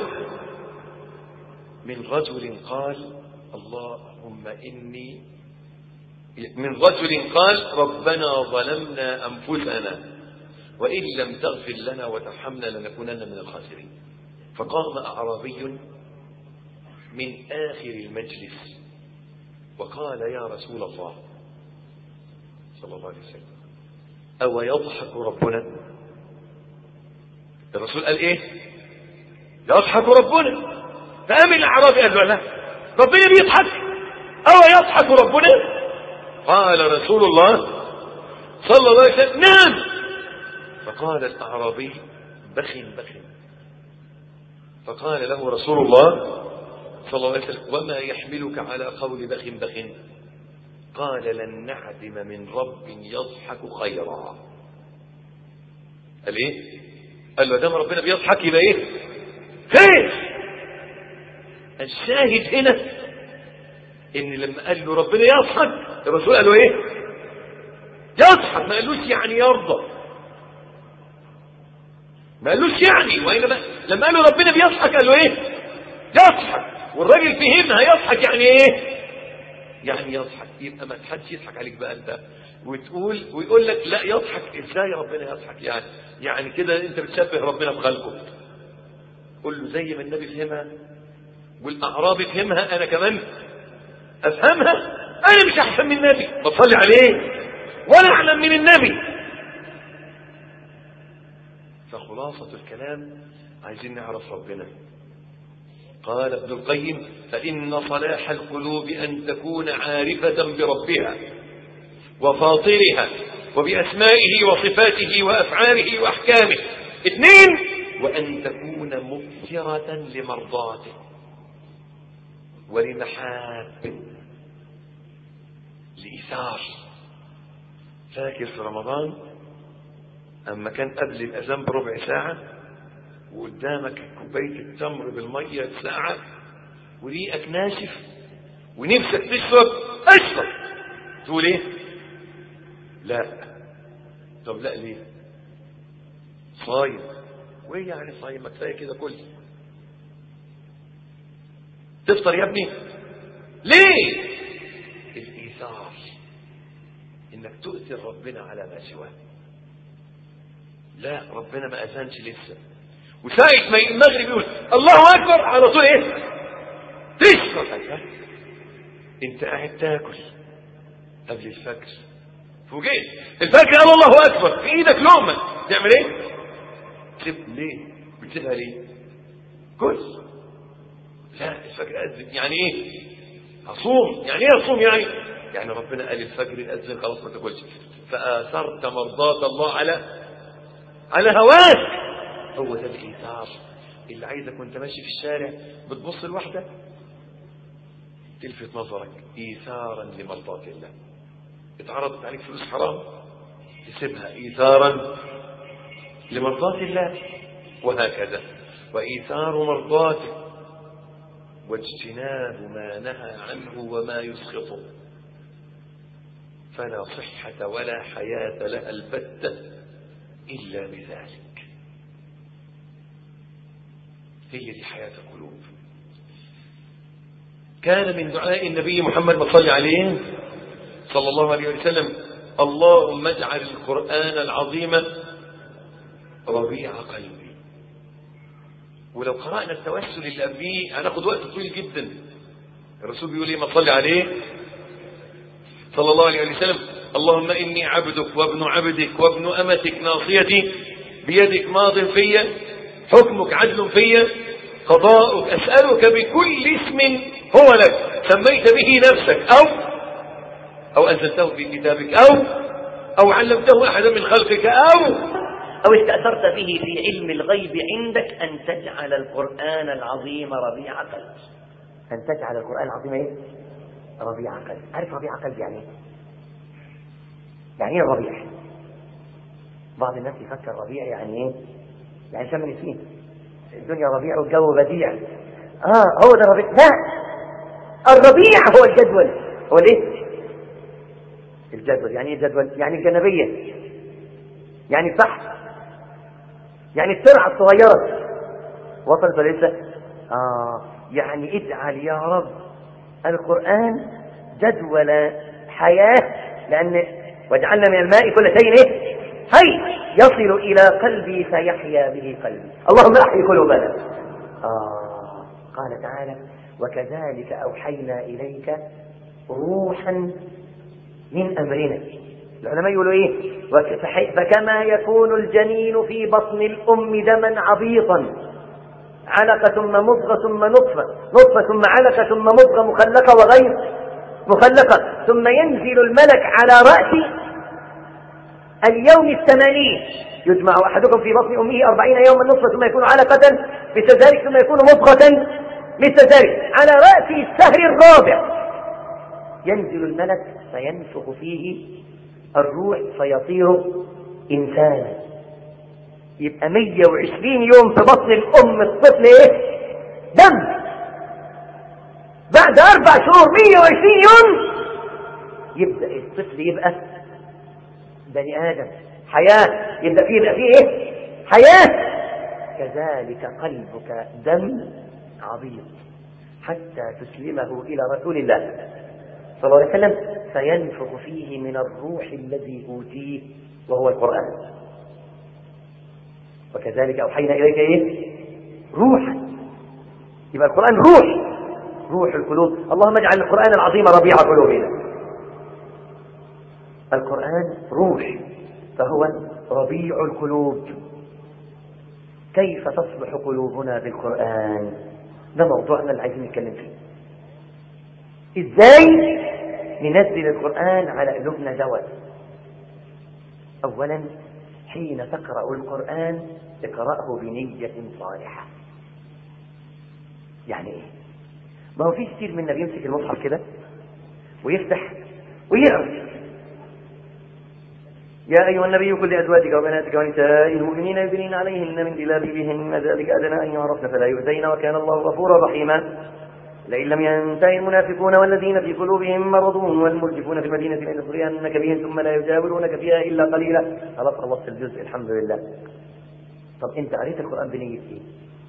من رجل قال اللهم اني من رجل قال ربنا ظلمنا انفسنا وان لم تغفر لنا وترحمنا لنكونن من الخاسرين فقام اعرابي من آخر المجلس وقال يا رسول الله صلى الله عليه وسلم أو يضحك ربنا الرسول قال إيه يضحك ربنا فقام الأعرابي قال له لا ربنا بيضحك أو يضحك ربنا قال رسول الله صلى الله عليه وسلم نعم فقال الأعرابي بخ بخ فقال له رسول الله صلى الله عليه وسلم وما يحملك على قول بخ بخ قال لن نعدم من رب يضحك خيرا قال ايه قال له دام ربنا بيضحك يبقى ايه خير الشاهد هنا ان لما قال له ربنا يضحك الرسول قال له ايه يضحك ما قالوش يعني يرضى ما قالوش يعني وانما لما قال له ربنا بيضحك قال له ايه يضحك والراجل فهمها يضحك يعني ايه يعني يضحك يبقى ما حدش يضحك عليك بقى انت وتقول ويقول لك لا يضحك ازاي ربنا يضحك يعني يعني كده انت بتشبه ربنا بخلقه قول له زي ما النبي فهمها والاعرابي فهمها انا كمان افهمها انا مش احسن من النبي بصلي عليه ولا اعلم من النبي فخلاصة الكلام عايزين نعرف ربنا قال ابن القيم فإن صلاح القلوب أن تكون عارفة بربها وفاطرها وبأسمائه وصفاته وأفعاله وأحكامه اثنين وأن تكون مبصرة لمرضاته ولمحابه لإيثار فاكر في رمضان أما كان قبل الأذان بربع ساعة وقدامك كوباية التمر بالمية ساعة وريقك ناشف ونفسك تشرب اشرب تقول ايه لا طب لا ليه صايم وايه يعني صايم ما كفايه كده كل تفطر يا ابني ليه الايثار انك تؤثر ربنا على ما سواه لا ربنا ما اذنش لسه وساعة ما المغرب يقول الله اكبر على طول ايه تشرب أيوة. انت قاعد تاكل قبل الفجر فوجئت الفجر قال الله اكبر في ايدك لقمه تعمل ايه تسيب ليه بتسيبها ليه كل لا الفجر اذن يعني ايه اصوم يعني ايه اصوم يعني يعني ربنا قال الفجر اذن خلاص ما تاكلش فاثرت مرضات الله على على هواك هو ده الايثار اللي عايزك وانت ماشي في الشارع بتبص لوحدك تلفت نظرك ايثارا لمرضات الله اتعرضت عليك فلوس حرام تسيبها ايثارا لمرضات الله وهكذا وايثار مرضاته واجتناب ما نهى عنه وما يسخطه فلا صحة ولا حياة لها البتة إلا بذلك هي دي حياة القلوب كان من دعاء النبي محمد ما صلى عليه صلى الله عليه وسلم اللهم اجعل القرآن العظيم ربيع قلبي ولو قرأنا التوسل اللي قبليه هناخد وقت طويل جدا الرسول بيقول ايه ما صلي عليه صلى الله عليه وسلم اللهم إني عبدك وابن عبدك وابن أمتك ناصيتي بيدك ماض فيا حكمك عدل فيا قضاؤك أسألك بكل اسم هو لك سميت به نفسك أو أو أنزلته في كتابك أو أو علمته أحدا من خلقك أو أو استأثرت به في علم الغيب عندك أن تجعل القرآن العظيم ربيع قلب أن تجعل القرآن العظيم إيه؟ ربيع قلب عارف ربيع قلب يعني إيه؟ يعني إيه الربيع؟ بعض الناس يفكر ربيع يعني إيه؟ يعني شم نسيم الدنيا ربيع والجو بديع اه هو ده الربيع لا الربيع هو الجدول هو الايه الجدول يعني ايه الجدول يعني الجنبيه يعني البحث يعني السرعه الصغيره وصلت ولا لسه اه يعني اجعل يا رب القران جدول حياه لان واجعلنا من الماء كل شيء ايه هي يصل إلى قلبي فيحيا به قلبي اللهم أحي قلوبنا آه قال تعالى وكذلك أوحينا إليك روحا من أمرنا العلماء يقولوا إيه فكما يكون الجنين في بطن الأم دما عبيطا علقة ثم مضغة ثم نطفة نطفة ثم علقة ثم مضغة مخلقة وغير مخلقة ثم ينزل الملك على رأس اليوم الثمانين يجمع أحدكم في بطن أمه أربعين يوما نطفة ثم يكون علقة مثل ذلك ثم يكون مضغة مثل ذلك على رأس الشهر الرابع ينزل الملك فينفخ فيه الروح فيطير إنسانا يبقى 120 يوم في بطن الأم الطفل إيه؟ دم بعد أربع شهور 120 يوم يبدأ الطفل يبقى بني آدم حياة يبدأ فيه يبقى فيه إيه؟ حياة كذلك قلبك دم عبيط حتى تسلمه إلى رسول الله صلى الله عليه وسلم فينفخ فيه من الروح الذي أوتيه وهو القرآن وكذلك أوحينا إليك إيه؟ روحا يبقى القرآن روح روح القلوب اللهم اجعل القرآن العظيم ربيع قلوبنا القرآن روح فهو ربيع القلوب كيف تصلح قلوبنا بالقرآن ده موضوعنا اللي عايزين نتكلم فيه ازاي ننزل القرآن على قلوبنا دواء اولا حين تقرأ القرآن اقرأه بنية صالحة يعني ايه ما هو في كتير منا بيمسك المصحف كده ويفتح ويقرأ يا أيها النبي كل أزواجك وبناتك ونساء المؤمنين يدنين عليهن من جلابيبهن ذلك أدنى أن يعرفن فلا يؤذين وكان الله غفورا رحيما لئن لم ينتهي المنافقون والذين في قلوبهم مرض والمرجفون في المدينة لنصرينك بهم ثم لا يجاورونك فيها إلا قليلا خلاص خلصت الجزء الحمد لله طب أنت قريت القرآن بنية إيه؟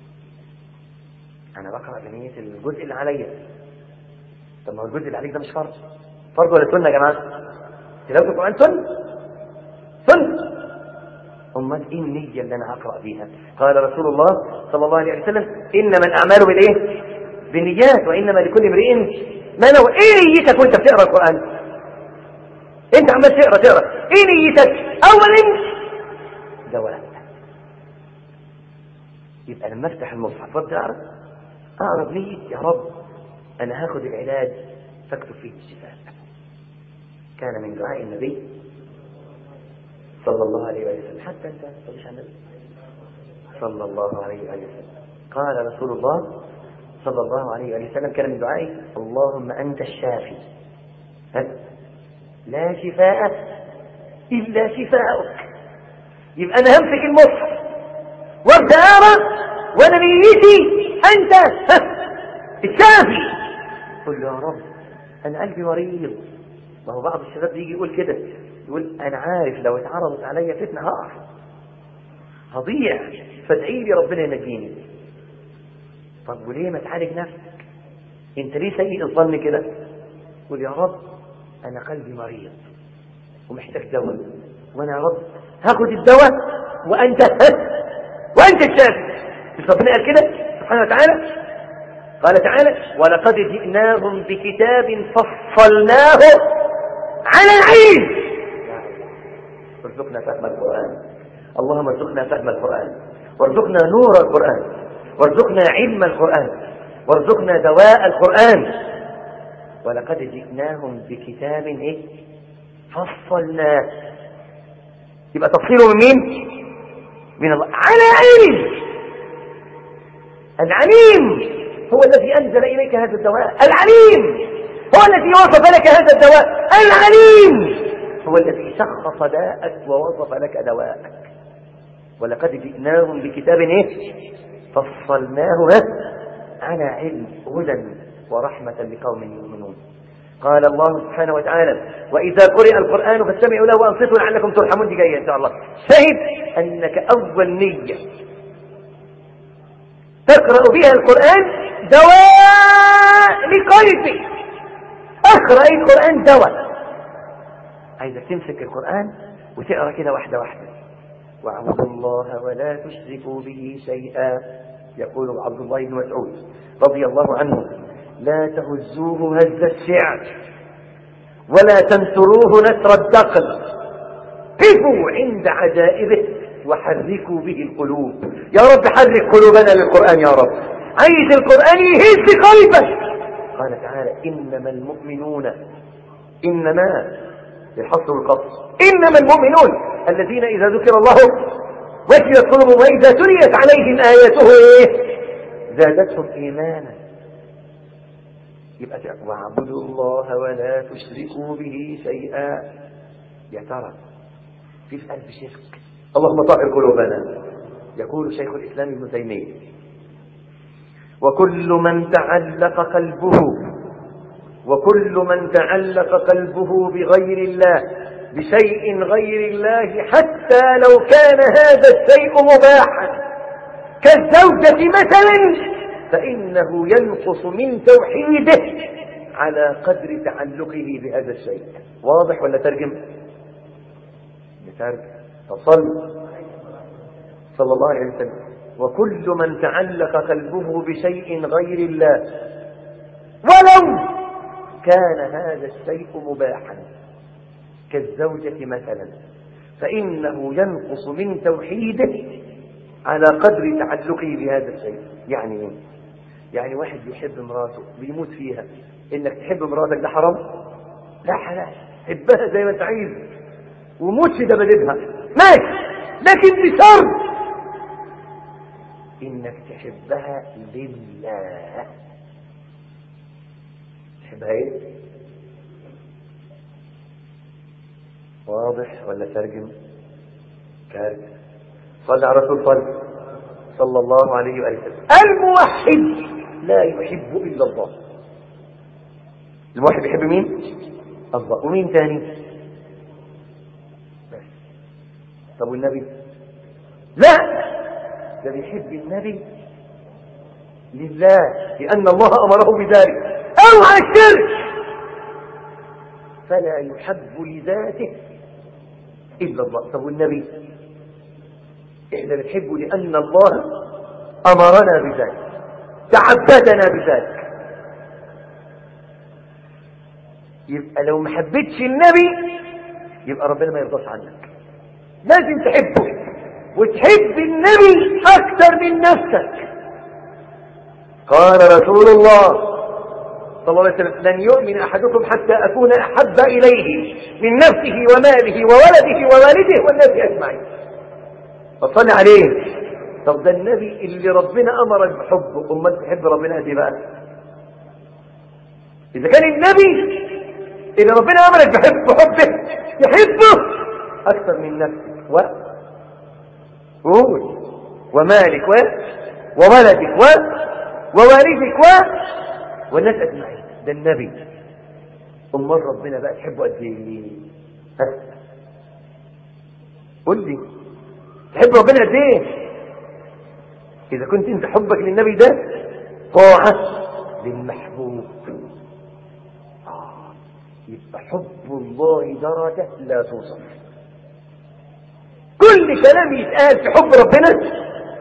أنا بقرأ بنية الجزء اللي عليا طب ما هو الجزء اللي عليك ده مش فرض فرض ولا سنة يا جماعة؟ تلاوة القرآن سنة سنة أمال إيه النية اللي أنا هقرأ بيها؟ قال رسول الله صلى الله عليه وسلم إنما الأعمال بالإيه؟ بالنيات وإنما لكل امرئ ما نوى إيه نيتك وأنت بتقرأ القرآن؟ أنت عمال تقرأ تقرأ إيه نيتك؟ أولا دواء يبقى لما افتح المصحف وابدا اعرف اعرف نية يا رب انا هاخد العلاج فاكتب فيه الشفاء كان من دعاء النبي صلى الله عليه وسلم حتى انت مش النبي صلى الله عليه وسلم قال رسول الله صلى الله عليه وسلم كان من دعائه اللهم انت الشافي ها؟ لا شفاء الا شفاءك يبقى انا همسك المصحف وابدا اقرا وانا نيتي انت الشافي قل له يا رب انا قلبي مريض ما هو بعض الشباب بيجي يقول كده يقول انا عارف لو اتعرضت عليا فتنه هقع هضيع فادعي لي ربنا ينجيني طب وليه ما تعالج نفسك انت ليه سيء الظن كده قول يا رب انا قلبي مريض ومحتاج دواء وانا يا رب هاخد الدواء وانت وانت الشافي مش ربنا قال كده سبحانه وتعالى قال تعالى ولقد جئناهم بكتاب فصلناه على العين ارزقنا فهم القرآن اللهم ارزقنا فهم القرآن وارزقنا نور القرآن وارزقنا علم القرآن وارزقنا دواء القرآن ولقد جئناهم بكتاب ايه فصلناه يبقى تفصيله من مين من الله على علم العليم هو الذي أنزل إليك هذا الدواء العليم هو الذي وصف لك هذا الدواء العليم هو الذي شخص داءك ووصف لك دواءك ولقد جئناهم بكتاب ايه فصلناه على علم هدى ورحمة لقوم يؤمنون قال الله سبحانه وتعالى وإذا قرئ القرآن فاستمعوا له وأنصتوا لعلكم ترحمون دي جاية إن شاء الله شهد أنك أول نية تقرأ بها القرآن دواء لقلبك اقرأ القرآن دواء عايزك تمسك القرآن وتقرأ كده واحدة واحدة واعبدوا الله ولا تشركوا به شيئا يقول عبد الله بن مسعود رضي الله عنه لا تهزوه هز الشعر ولا تنثروه نثر الدقل قفوا عند عجائبه وحركوا به القلوب يا رب حرك قلوبنا للقرآن يا رب عايز القرآن يهز قلبك قال تعالى إنما المؤمنون إنما للحصر والقصر إنما المؤمنون الذين إذا ذكر الله وجلت قلوبهم وإذا تليت عليهم آياته إيه؟ زادتهم إيمانا يبقى واعبدوا الله ولا تشركوا به شيئا يا ترى في في قلب شرك اللهم طهر قلوبنا يقول شيخ الإسلام ابن تيمية وكل من تعلق قلبه وكل من تعلق قلبه بغير الله بشيء غير الله حتى لو كان هذا الشيء مباحا كالزوجة مثلا فإنه ينقص من توحيده على قدر تعلقه بهذا الشيء واضح ولا ترجم نترجم فصل صلى الله عليه وسلم وكل من تعلق قلبه بشيء غير الله ولو كان هذا الشيء مباحا كالزوجة مثلا فإنه ينقص من توحيده على قدر تعلقه بهذا الشيء يعني ايه يعني واحد يحب مراته بيموت فيها انك تحب مراتك ده حرام لا حلال حبها زي ما انت عايز وموت في دبادبها ماشي لكن بشرط انك تحبها لله تحبها ايه واضح ولا ترجم كارثة صلى على رسول صلى صلى الله عليه وآله وسلم الموحد لا يحب إلا الله الموحد يحب مين الله ومين تاني بس طب والنبي لا ده بيحب النبي لله لأن الله أمره بذلك أوعى الشرك فلا يحب لذاته إلا الله طب والنبي إحنا بنحبه لأن الله أمرنا بذلك تعبدنا بذلك يبقى لو ما حبيتش النبي يبقى ربنا ما يرضاش عنك لازم تحبه وتحب النبي أكثر من نفسك قال رسول الله صلى الله عليه وسلم لن يؤمن أحدكم حتى أكون أحب إليه من نفسه وماله وولده ووالده والناس أجمعين فصل عليه طب ده النبي اللي ربنا أمرك بحبه أمال تحب ربنا قد إيه بقى إذا كان النبي اللي ربنا أمرك بحب بحبه تحبه أكثر من نفسك و قول ومالك و وولدك و ووالدك و والناس أجمعين ده النبي أمال ربنا بقى تحبه قد إيه ها قول لي تحب ربنا قد ايه اذا كنت انت حبك للنبي ده طاعة للمحبوب آه. يبقى حب الله درجة لا توصف كل كلام يتقال في حب ربنا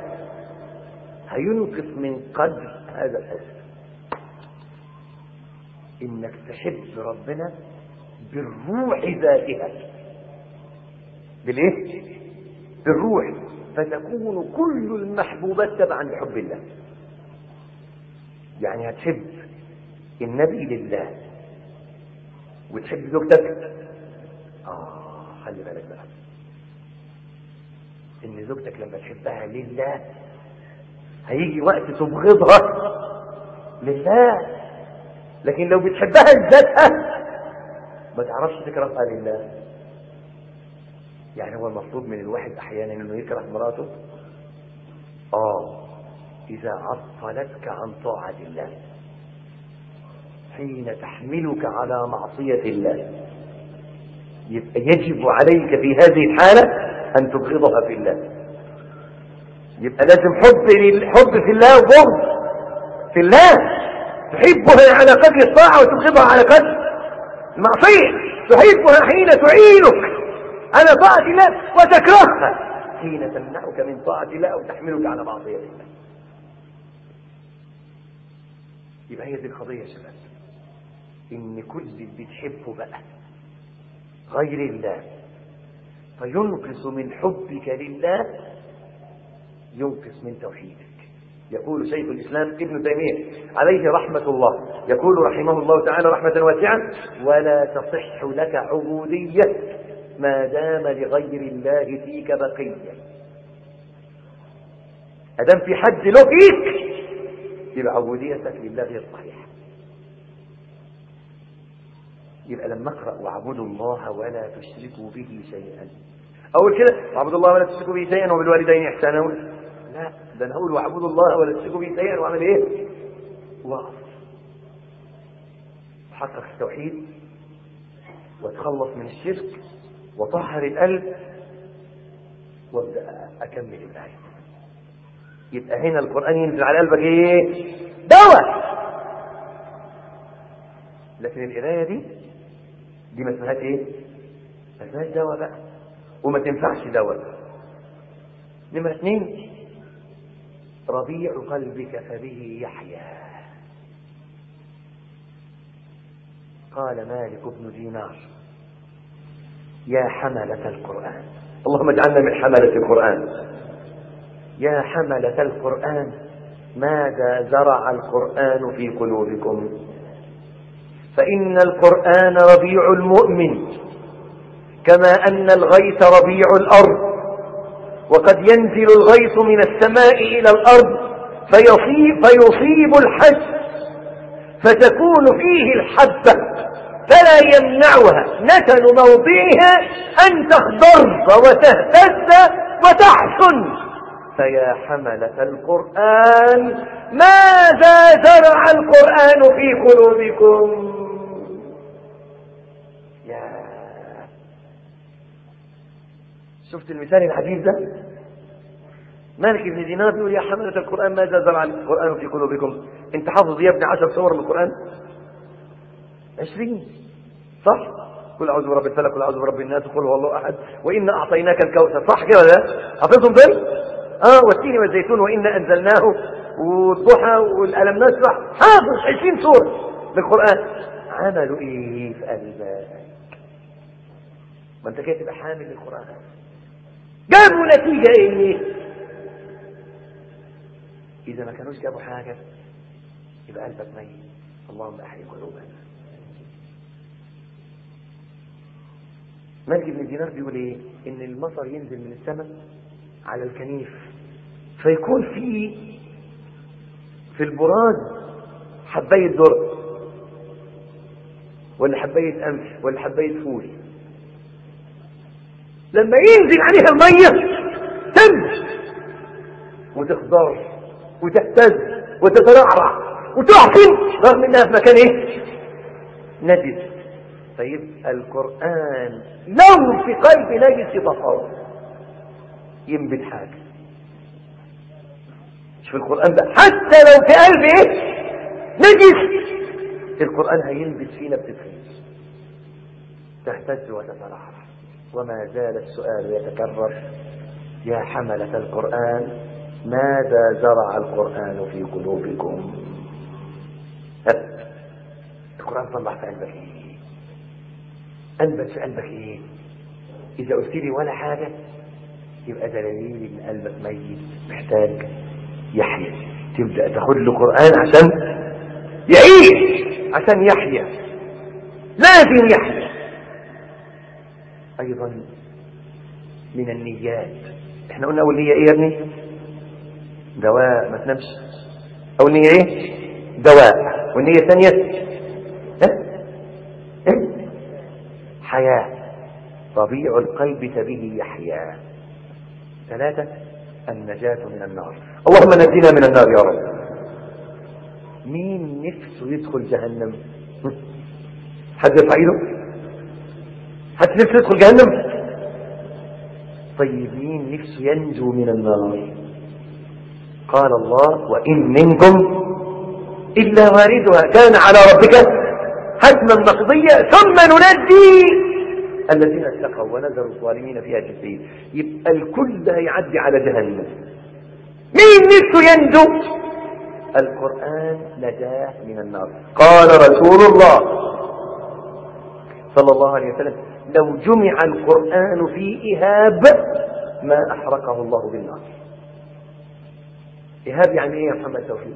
هينقص من قدر هذا الحب انك تحب ربنا بالروح ذاتها بالايه بالروح فتكون كل المحبوبات تبعا لحب الله يعني هتحب النبي لله وتحب زوجتك اه خلي بالك بقى ان زوجتك لما تحبها لله هيجي وقت تبغضها لله لكن لو بتحبها لذاتها ما تعرفش تكرهها لله يعني هو المفروض من الواحد احيانا انه يكره مراته اه اذا عطلتك عن طاعة الله حين تحملك على معصية الله يبقى يجب عليك في هذه الحالة ان تبغضها في الله يبقى لازم حب حب في الله وبغض في الله تحبها على قدر الطاعة وتبغضها على قدر المعصية تحبها حين تعينك على طاعة الله وتكرهها حين تمنعك من طاعة الله أو تحملك على معصية الله يبقى هي دي القضية يا شباب إن كل اللي بتحبه بقى غير الله فينقص من حبك لله ينقص من توحيدك يقول شيخ الإسلام ابن تيمية عليه رحمة الله يقول رحمه الله تعالى رحمة واسعة ولا تصح لك عبودية ما دام لغير الله فيك بقية أدام في حد له فيك يبقى عبوديتك لله غير صحيحة يبقى لما اقرأ واعبدوا الله ولا تشركوا به شيئا أول كده واعبدوا الله ولا تشركوا به شيئا وبالوالدين إحسانا لا ده أنا أقول واعبدوا الله ولا تشركوا به شيئا وأعمل إيه؟ وقف حقق التوحيد وتخلص من الشرك وطهر القلب وابدا اكمل الايه يبقى هنا القران ينزل على قلبك ايه دواء لكن القرايه دي دي ما اسمهاش ايه ما اسمهاش دواء بقى وما تنفعش دواء نمرة اثنين ربيع قلبك فبه يحيا قال مالك بن دينار يا حملة القرآن اللهم اجعلنا من حملة القرآن يا حملة القرآن ماذا زرع القرآن في قلوبكم فإن القرآن ربيع المؤمن كما أن الغيث ربيع الأرض وقد ينزل الغيث من السماء إلى الأرض فيصيب, فيصيب الحج فتكون فيه الحبة فلا يمنعها نتن موضعها أن تخضر وتهتز وتحسن فيا حملة القرآن ماذا زرع القرآن في قلوبكم يا شفت المثال العجيب ده مالك بن دينار بيقول يا حملة القرآن ماذا زرع القرآن في قلوبكم انت حافظ يا ابني عشر سور من القرآن عشرين صح قل اعوذ برب الفلق قل اعوذ برب الناس قل هو الله احد وانا اعطيناك الكوثر صح كده ولا لا حافظهم دول اه والتين والزيتون وانا انزلناه والضحى والالم نشرح حافظ 20 سوره من القران عملوا ايه في قلبك ما انت كده تبقى حامل للقران جابوا نتيجه ايه اذا ما كانوش جابوا حاجه يبقى قلبك ميت اللهم احيي قلوبنا مالك بن دينار بيقول ايه ان المطر ينزل من السماء على الكنيف فيكون في في البراز حباية ذرة ولا حباية قمح ولا حباية فول لما ينزل عليها المية تنزل وتخضر وتهتز وتترعرع وتحسن رغم انها في مكان ايه نجس فيبقى القرآن لو في قلب نجس يطهره ينبت حاجة شوف القرآن بقى حتى لو في قلب ايه نجس القرآن هينبت فيه نبتة خير تهتز وتترعرع وما زال السؤال يتكرر يا حملة القرآن ماذا زرع القرآن في قلوبكم القرآن طلع في قلبك ايه قلبك في قلبك ايه اذا قلت لي ولا حاجة يبقى دليل ان قلبك ميت محتاج يحيا تبدأ تاخد له قرآن عشان يعيش عشان يحيا لازم يحيا ايضا من النيات احنا قلنا اول نية ايه يا ابني دواء ما تنامش اول نية ايه دواء والنية الثانية ها؟ ها؟ حياة طبيع القلب به يحيا ثلاثة النجاة من النار اللهم نجينا من النار يا رب مين نفسه يدخل جهنم حد يرفع ايده حد نفسه يدخل جهنم طيب مين نفسه ينجو من النار قال الله وإن منكم إلا واردها كان على ربك حتما مقضية ثم ننجي الذين اتقوا ونذروا الظالمين فيها جثيا يبقى الكل هيعدي على جهنم مين نفسه ينجو القرآن نجاه من النار قال رسول الله صلى الله عليه وسلم لو جمع القرآن في إهاب ما أحرقه الله بالنار إهاب يعني إيه يا محمد توفيق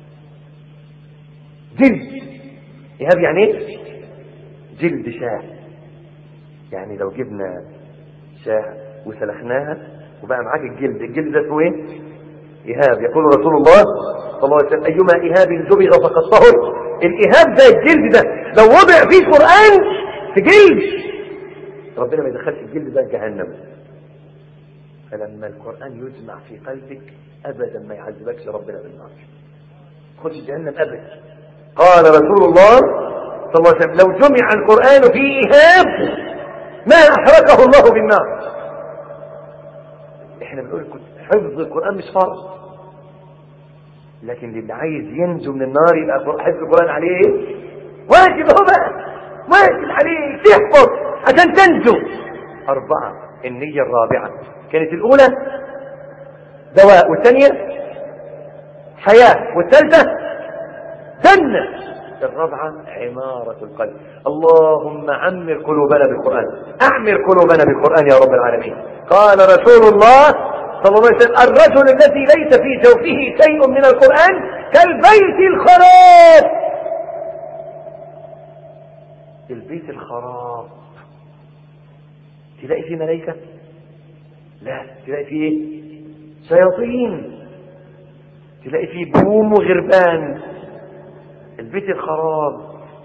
جلد إهاب يعني إيه جلد شاه يعني لو جبنا شاه وسلخناها وبقى معاك الجلد الجلد ده اسمه ايه إهاب يقول رسول الله صلى الله عليه وسلم أيما إهاب دبغ فقد طهر الإهاب ده الجلد ده لو وضع فيه قرآن في جلد ربنا ما يدخلش الجلد ده جهنم فلما القرآن يجمع في قلبك أبدا ما يعذبكش ربنا بالنار خش جهنم أبدا قال رسول الله صلى الله عليه وسلم لو جمع القرآن في إهاب ما أحرقه الله بالنار احنا بنقول حفظ القرآن مش فرض لكن اللي عايز ينجو من النار يبقى حفظ القرآن عليه ايه واجب هو بقى واجب عليه تحفظ عشان تنجو أربعة النية الرابعة كانت الأولى دواء والثانية حياة والثالثة جنة الرابعة عمارة القلب اللهم عمر قلوبنا بالقرآن أعمر قلوبنا بالقرآن يا رب العالمين قال رسول الله صلى الله عليه وسلم الرجل الذي ليس في جوفه شيء من القرآن كالبيت الخراب البيت الخراب تلاقي فيه ملائكة لا تلاقي فيه ايه شياطين تلاقي فيه بوم وغربان البيت الخراب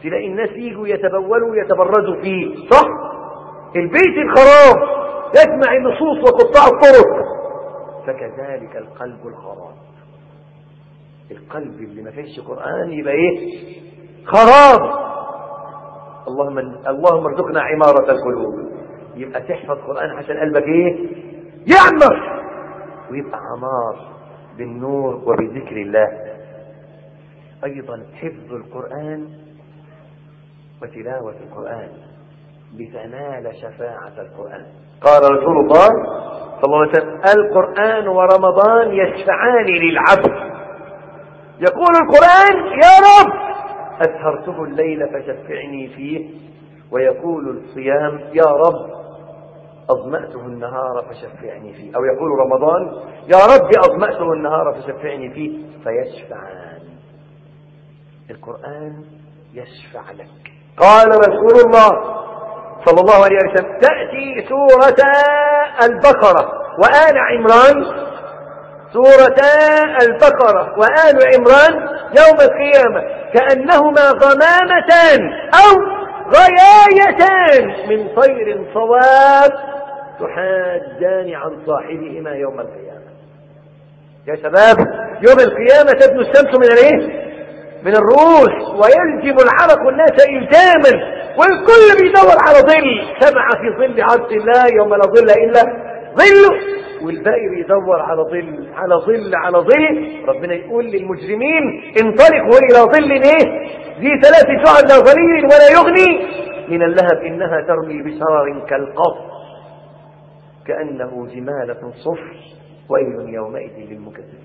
تلاقي الناس يجوا يتبولوا ويتبرزوا فيه صح البيت الخراب يجمع النصوص وقطاع الطرق فكذلك القلب الخراب القلب اللي ما فيش قرآن يبقى ايه خراب اللهم اللهم ارزقنا عمارة القلوب يبقى تحفظ قرآن عشان قلبك ايه يعمر ويبقى عمار بالنور وبذكر الله ايضا حفظ القرآن وتلاوة القرآن لتنال شفاعة القرآن قال رسول الله صلى الله عليه وسلم القرآن ورمضان يشفعان للعبد يقول القرآن يا رب أسهرته الليل فشفعني فيه ويقول الصيام يا رب أظمأته النهار فشفعني فيه أو يقول رمضان يا رب أظمأته النهار فشفعني فيه فيشفعان القرآن يشفع لك قال رسول الله صلى الله عليه وسلم تأتي سورة البقرة وآل عمران سورتا البقرة وآل عمران يوم القيامة كأنهما غمامتان أو غيايتان من طير صواب تحاجان عن صاحبهما يوم القيامة يا شباب يوم القيامة تدنو الشمس من الايه من الرؤوس ويلجم العرق الناس إلجاما والكل بيدور على ظل سمع في ظل عرش الله يوم لا ظل إلا ظله والباقي بيدور على ظل على ظل على ظل ربنا يقول للمجرمين انطلقوا إلى ظل ايه ذي ثلاث شعب لا ظليل ولا يغني من اللهب إنها ترمي بشرر كالقصر كأنه جمالة صفر ويل يومئذ للمكذبين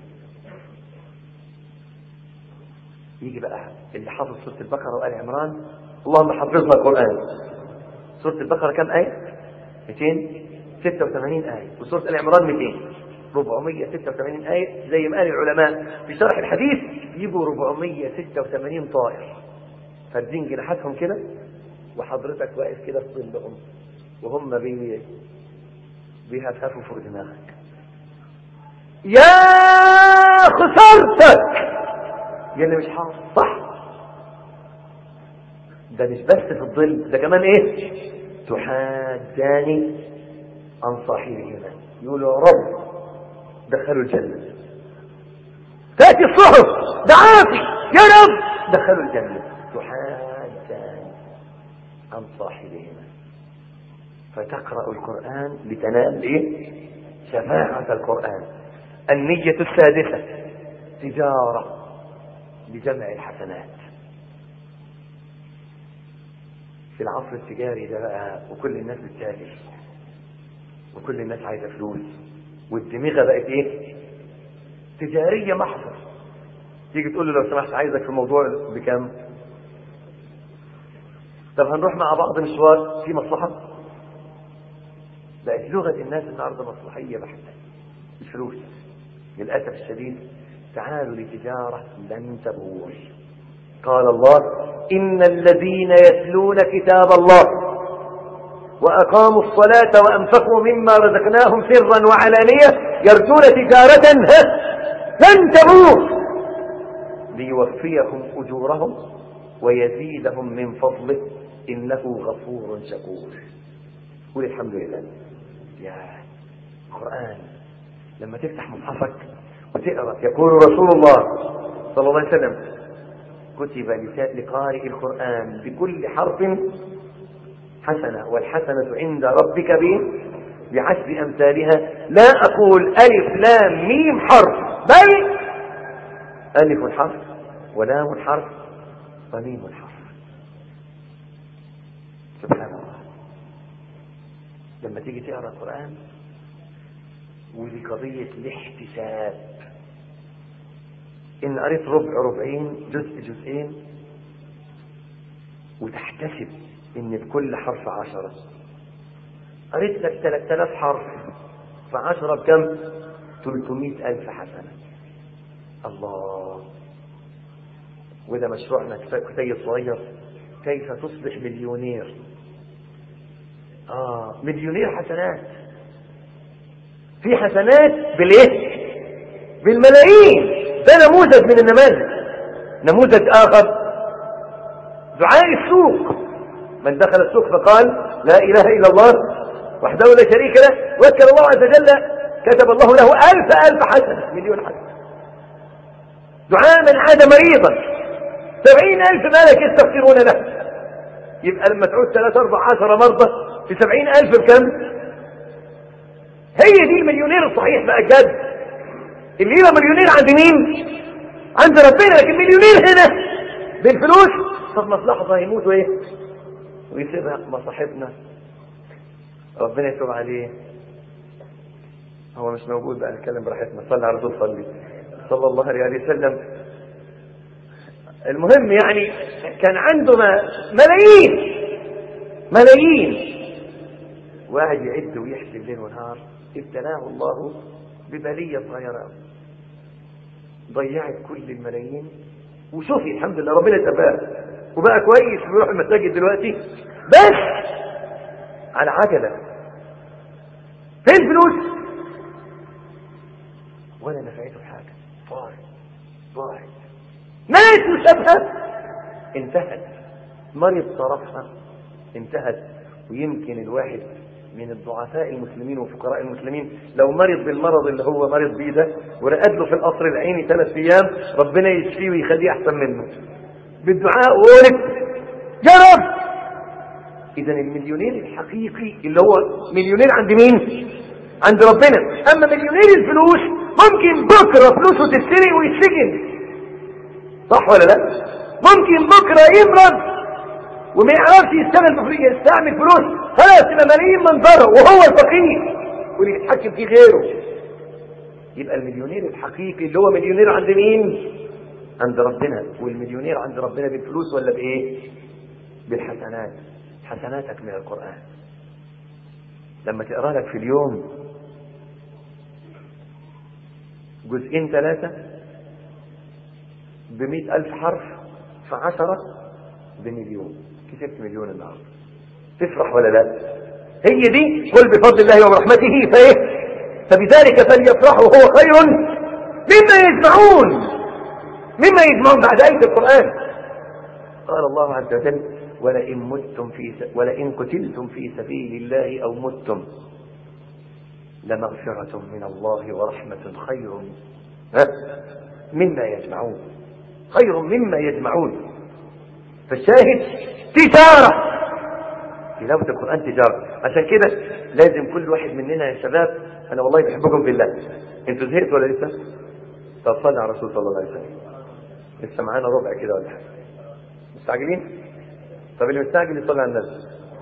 يجي بقى اللي حافظ سورة البقرة وآل عمران اللهم حفظنا القرآن سورة البقرة كم آية 286 آية وسورة آل عمران 200 486 آية زي ما قال العلماء في شرح الحديث يجيبوا 486 طائر فاردين جناحاتهم كده وحضرتك واقف كده في ظلهم وهم بي بيهفهفوا فوق دماغك يا خسارتك يا اللي مش حافظ صح ده مش بس في الظل ده كمان ايه تحاجاني عن صاحبهما يقول يا رب دخلوا الجنة تأتي الصحف دعاتي يا رب دخلوا الجنة تحاجاني عن صاحبهما فتقرأ القرآن لتنال ايه شفاعة القرآن النية السادسة تجارة لجمع الحسنات في العصر التجاري ده بقى وكل الناس بتتاجر وكل الناس عايزه فلوس والدماغه بقت ايه تجاريه محضه تيجي تقول له لو سمحت عايزك في الموضوع بكام طب هنروح مع بعض مشوار في مصلحه بقت لغه الناس النهارده مصلحيه بحته الفلوس للاسف الشديد تعالوا لتجاره لن تبور قال الله إن الذين يتلون كتاب الله وأقاموا الصلاة وأنفقوا مما رزقناهم سرا وعلانية يرجون تجارة لن تبور ليوفيهم أجورهم ويزيدهم من فضله إنه غفور شكور قول الحمد لله يا قرآن لما تفتح مصحفك وتقرأ يقول رسول الله صلى الله عليه وسلم كتب لقارئ القرآن بكل حرف حسنة والحسنة عند ربك به بعشر أمثالها لا أقول ألف لام ميم حرف بل ألف حرف ولام حرف وميم حرف سبحان الله لما تيجي تقرأ القرآن ودي قضية الاحتساب إن قريت ربع ربعين جزء جزئين وتحتسب إن بكل حرف عشرة قريت لك 3000 حرف فعشرة بكم؟ 300 ألف حسنة الله وده مشروعنا كتيب صغير كيف تصبح مليونير آه مليونير حسنات في حسنات بالإيه؟ بالملايين ده نموذج من النماذج نموذج آخر دعاء السوق من دخل السوق فقال لا إله إلا الله وحده لا شريك له وذكر الله عز وجل كتب الله له ألف ألف حسنة مليون حسنة دعاء من عاد مريضا سبعين ألف ملك يستغفرون له يبقى لما تعود ثلاثة أربع عشر مرضى في سبعين ألف بكم هي دي المليونير الصحيح بقى جد اللي يبقى مليونير عند مين عند ربنا لكن مليونير هنا بالفلوس طب مصلحته هيموت وايه ويسيبها مصاحبنا ربنا يتوب عليه هو مش موجود بقى نتكلم براحتنا صلى على رسول صلي صلى الله عليه وسلم المهم يعني كان عنده ملايين ملايين واحد يعد ويحسب ليل ونهار ابتلاه الله ببلية صغيرة ضيعت كل الملايين وشوفي الحمد لله ربنا تباه وبقى كويس بيروح المساجد دلوقتي بس على عجلة فين فلوس ولا نفعته حاجة ضاعت ضاعت مات وسابها انتهت مرض صرفها انتهت ويمكن الواحد من الضعفاء المسلمين وفقراء المسلمين لو مرض بالمرض اللي هو مرض بيه ده ورقد له في القصر العيني ثلاث ايام ربنا يشفيه ويخليه احسن منه بالدعاء وقولت يا رب اذا المليونير الحقيقي اللي هو مليونير عند مين عند ربنا اما مليونير الفلوس ممكن بكره فلوسه تتسرق ويتسجن صح ولا لا ممكن بكره يمرض وما يعرفش يشتغل يستعمل فلوس خلاص يبقى ملايين من ضره وهو الفقير واللي يتحكم فيه غيره يبقى المليونير الحقيقي اللي هو مليونير عند مين عند ربنا والمليونير عند ربنا بالفلوس ولا بايه بالحسنات حسناتك من القرآن لما تقرا لك في اليوم جزئين ثلاثة بمئة ألف حرف في عشرة بمليون كسبت مليون النهارده تفرح ولا لا هي دي قل بفضل الله وبرحمته فايه فبذلك فليفرحوا هو خير مما يجمعون مما يجمعون بعد آية القرآن قال الله عز وجل ولئن متم في س... ولئن قتلتم في سبيل الله أو متم لمغفرة من الله ورحمة خير ها؟ مما يجمعون خير مما يجمعون فالشاهد تجارة تلاوة القرآن تجارة عشان كده لازم كل واحد مننا يا شباب أنا والله بحبكم في الله أنتوا زهقتوا ولا لسه؟ طب صلي على الرسول صلى الله عليه وسلم لسه معانا ربع كده ولا حاجة مستعجلين؟ طب اللي مستعجل يصلي على النبي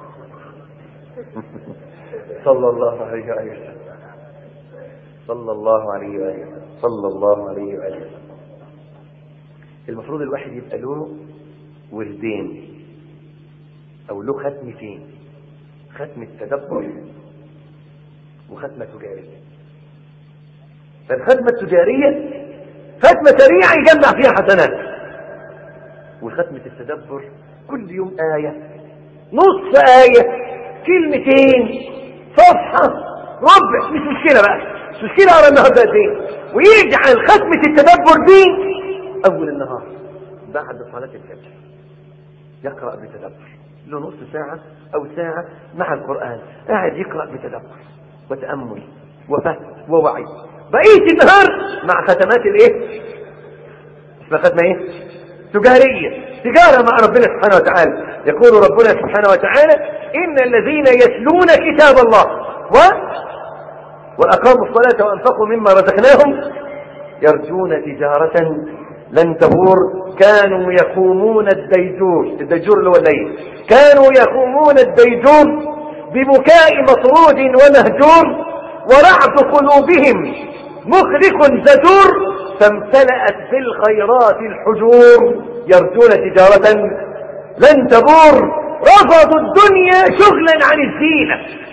صلى الله عليه وآله وسلم صلى الله عليه وآله وسلم صلى الله عليه وآله وسلم المفروض الواحد يبقى له وردين او له ختمتين ختم التدبر وختمة تجارية فالختمة التجارية ختمة سريعة يجمع فيها حسنات وختمة التدبر كل يوم آية نصف آية كلمتين صفحة ربع مش مشكلة بقى مش مشكلة على النهاردة قد ايه ويجعل ختمة التدبر دي أول النهار بعد صلاة الفجر يقرأ بتدبر له نص ساعة أو ساعة مع القرآن قاعد يقرأ بتدبر وتأمل وفهم ووعي بقية النهار مع ختمات الايه اسمها ختمة ايه تجارية تجارة مع ربنا سبحانه وتعالى يقول ربنا سبحانه وتعالى إن الذين يتلون كتاب الله و وأقاموا الصلاة وأنفقوا مما رزقناهم يرجون تجارة لن تبور كانوا يقومون الديجور الديجور اللي هو الليل كانوا يقومون الديجور ببكاء مطرود ومهجور ورعد قلوبهم مخرق زجور فامتلأت بالخيرات الحجور يرجون تجارة لن تبور رفضوا الدنيا شغلا عن الزينة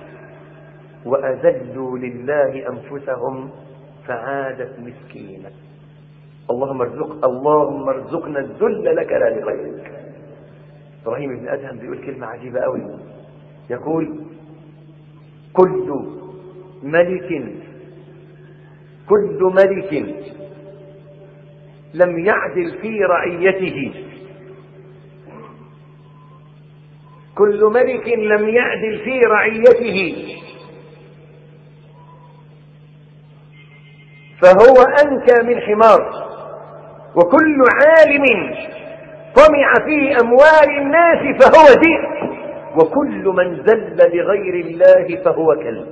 وأذلوا لله أنفسهم فعادت مسكينة اللهم ارزق اللهم ارزقنا الذل لك لا لغيرك ابراهيم بن ادهم بيقول كلمه عجيبه قوي يقول كل ملك كل ملك لم يعدل في رعيته كل ملك لم يعدل في رعيته فهو أنكى من حمار وكل عالم طمع في أموال الناس فهو ذئب وكل من ذل لغير الله فهو كلب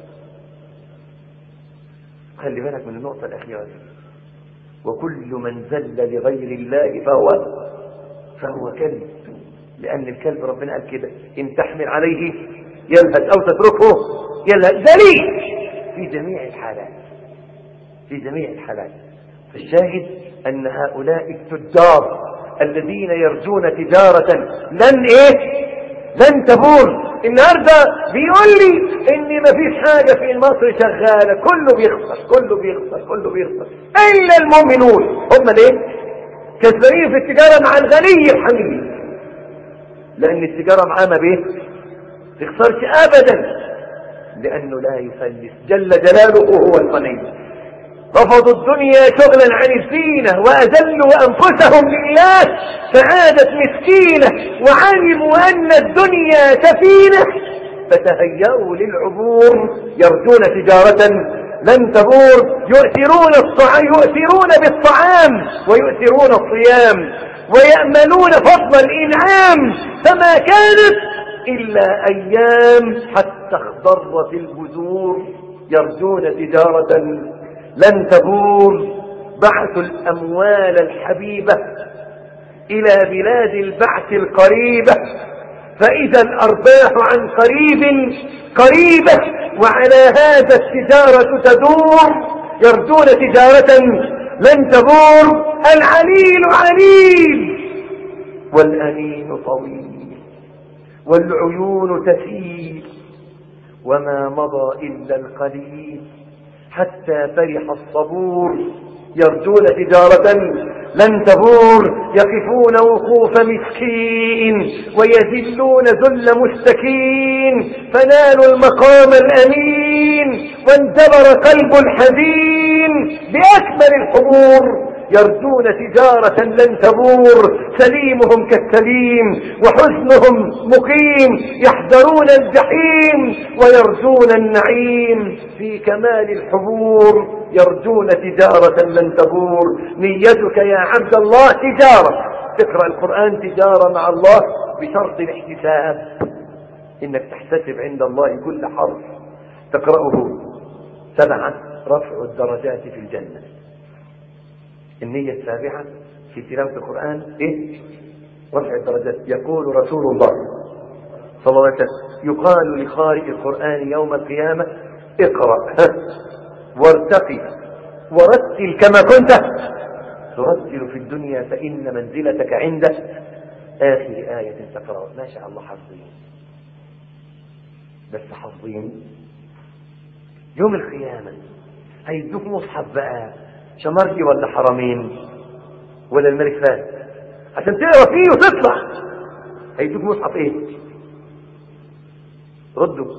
خلي بالك من النقطة الأخيرة دي وكل من ذل لغير الله فهو فهو كلب لأن الكلب ربنا قال كده إن تحمل عليه يلهث أو تتركه يلهث ذليل في جميع الحالات في جميع الحالات فالشاهد أن هؤلاء التجار الذين يرجون تجارة لن إيه لن تبور النهاردة بيقول لي ان مفيش حاجة في مصر شغالة كله بيخسر كله بيخسر كله بيخسر الا المؤمنون هم ليه كسبانين في التجارة مع الغني الحميد لان التجارة معاه ما بيه تخسرش ابدا لانه لا يفلس جل جلاله هو الغني رفضوا الدنيا شغلا عن الزينة وأذلوا أنفسهم لله سعادة مسكينة وعلموا أن الدنيا سفينة فتهيأوا للعبور يرجون تجارة لن تبور يؤثرون الطعام يؤثرون بالطعام ويؤثرون الصيام ويأملون فضل الإنعام فما كانت إلا أيام حتى اخضرت البذور يرجون تجارة لن تبور بعثوا الأموال الحبيبة إلى بلاد البعث القريبة فإذا الأرباح عن قريب قريبة وعلى هذا التجارة تدور يرجون تجارة لن تبور العليل عليل والأنين طويل والعيون تسيل وما مضى إلا القليل حتى فرح الصبور يرجون تجارة لن تبور يقفون وقوف مسكين ويذلون ذل مستكين فنالوا المقام الأمين وانتبر قلب الحزين بأكمل الحضور يرجون تجارة لن تبور سليمهم كالسليم وحزنهم مقيم يحذرون الجحيم ويرجون النعيم في كمال الحبور يرجون تجارة لن تبور نيتك يا عبد الله تجارة تقرأ القرآن تجارة مع الله بشرط الاحتساب إنك تحتسب عند الله كل حرف تقرأه سبعة رفع الدرجات في الجنة النية السابعة في تلاوة القرآن إيه؟ رفع الدرجات يقول رسول الله صلى الله عليه وسلم يقال لخارج القرآن يوم القيامة اقرأ وارتقي ورتل كما كنت ترتل في الدنيا فإن منزلتك عند آخر آية تقرأ ما شاء الله حافظين بس حافظين يوم القيامة هيدوك مصحف بقى شمرجي ولا حرمين ولا الملك فهد عشان تقرا فيه وتطلع هيدوك مصحف ايه ردوا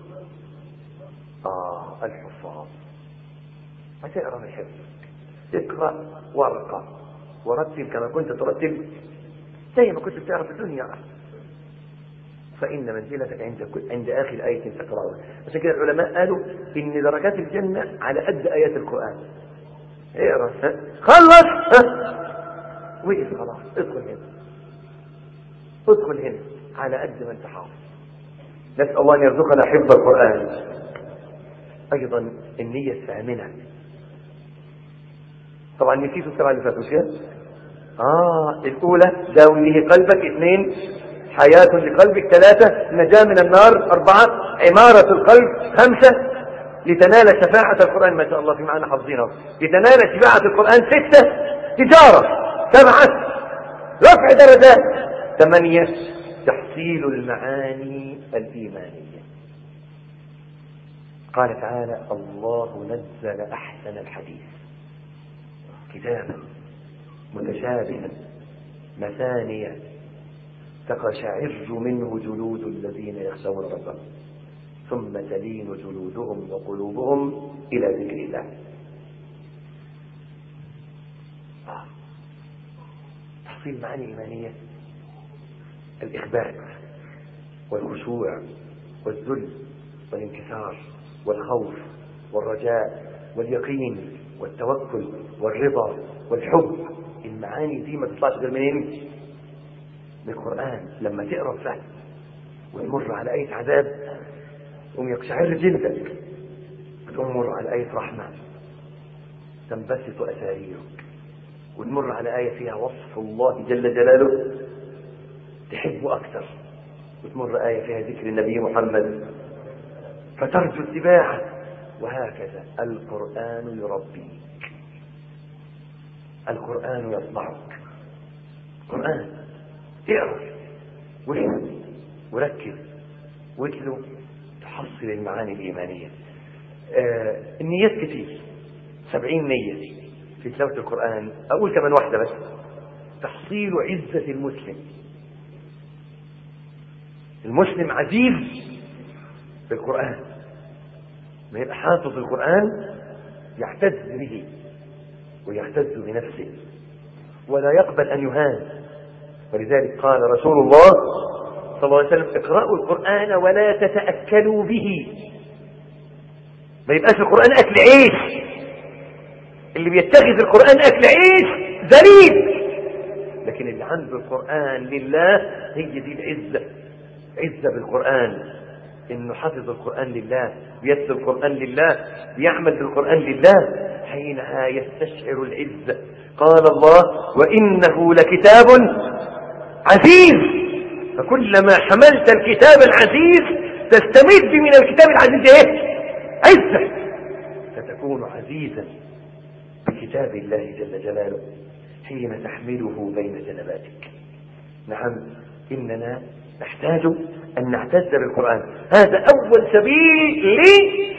اه الحفاظ هتقرا من حفظك اقرا ورقه ورتل كما كنت ترتل زي ما كنت بتعرف في الدنيا فإن منزلتك عند عند آخر آية تقرأها عشان كده العلماء قالوا إن درجات الجنة على قد آيات القرآن اقرا خلص وقف خلاص ادخل هنا ادخل هنا على قد ما انت حافظ نسأل الله أن يرزقنا حفظ القرآن أيضا النية الثامنة طبعا نسيت السبعة اللي فاتوا كده آه الأولى داويه قلبك اثنين حياة لقلبك ثلاثة نجاة من النار أربعة عمارة القلب خمسة لتنال شفاعة القرآن ما شاء الله في معنى حافظينه لتنال شفاعة القرآن ستة تجارة سبعة رفع درجات ثمانية تحصيل المعاني الإيمانية قال تعالى الله نزل أحسن الحديث كتابا متشابها مثانية تقشعر منه جلود الذين يخشون ربهم ثم تلين جلودهم وقلوبهم إلى ذكر الله آه. تحصيل معاني إيمانية الإخبات والخشوع والذل والانكسار والخوف والرجاء واليقين والتوكل والرضا والحب المعاني دي ما تطلعش غير منين؟ من القرآن لما تقرا فهم وتمر على آية عذاب يقوم يقشعر جلدك وتمر على آية رحمة تنبسط أساريرك وتمر على آية فيها وصف الله جل جلاله تحبه أكثر وتمر آية فيها ذكر النبي محمد فترجو اتباعه وهكذا القرآن يربيك القرآن يطبعك القرآن اقرا وافهم وركز واتلو تحصل المعاني الإيمانية آه النيات كتير سبعين نية في تلاوة القرآن أقول كمان واحدة بس تحصيل عزة المسلم المسلم عزيز بالقرآن ما يبقى حافظ القرآن يعتز به ويعتز بنفسه ولا يقبل أن يهان ولذلك قال رسول الله صلى الله عليه وسلم اقرأوا القرآن ولا تتأكلوا به ما يبقاش القرآن أكل عيش اللي بيتخذ القرآن أكل عيش ذليل لكن اللي عنده القرآن لله هي دي العزة عزة بالقرآن انه حفظ القرآن لله بيتلو القرآن لله بيعمل بالقرآن لله حينها يستشعر العزة قال الله وإنه لكتاب عزيز فكلما حملت الكتاب العزيز تستمد من الكتاب العزيز ايه عزة فتكون عزيزا بكتاب الله جل جلاله حين تحمله بين جنباتك نعم إننا نحتاج أن نعتز بالقرآن هذا أول سبيل لي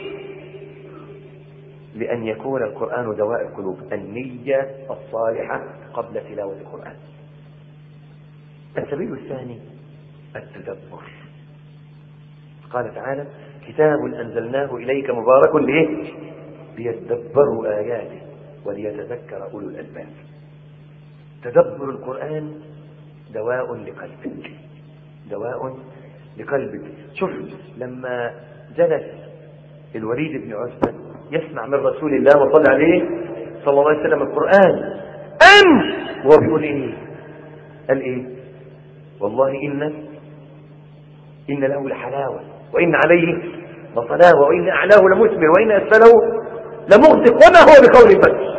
لأن يكون القرآن دواء القلوب النية الصالحة قبل تلاوة القرآن السبيل الثاني التدبر قال تعالى كتاب أنزلناه إليك مبارك ليه ليتدبروا آياته وليتذكر أولو الألباب تدبر القرآن دواء لقلبك دواء لقلبك شوف لما جلس الوليد بن عتبة يسمع من رسول الله وصلى عليه صلى الله عليه وسلم القرآن أم وهو بيقول إيه قال إيه والله إن إن له لحلاوة وإن عليه لطلاوة وإن أعلاه لمثمر وإن أسفله لمغدق وما هو بقول البشر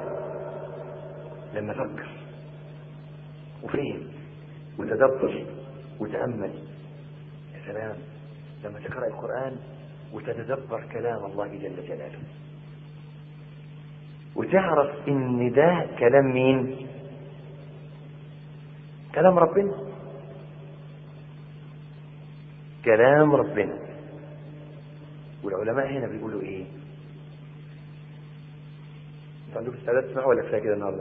لما فكر وفهم وتدبر وتأمل يا سلام لما تقرأ القرآن وتتدبر كلام الله جل جلاله وتعرف ان ده كلام مين كلام ربنا كلام ربنا والعلماء هنا بيقولوا ايه انت عندكم استعداد تسمعوا ولا كفايه كده النهارده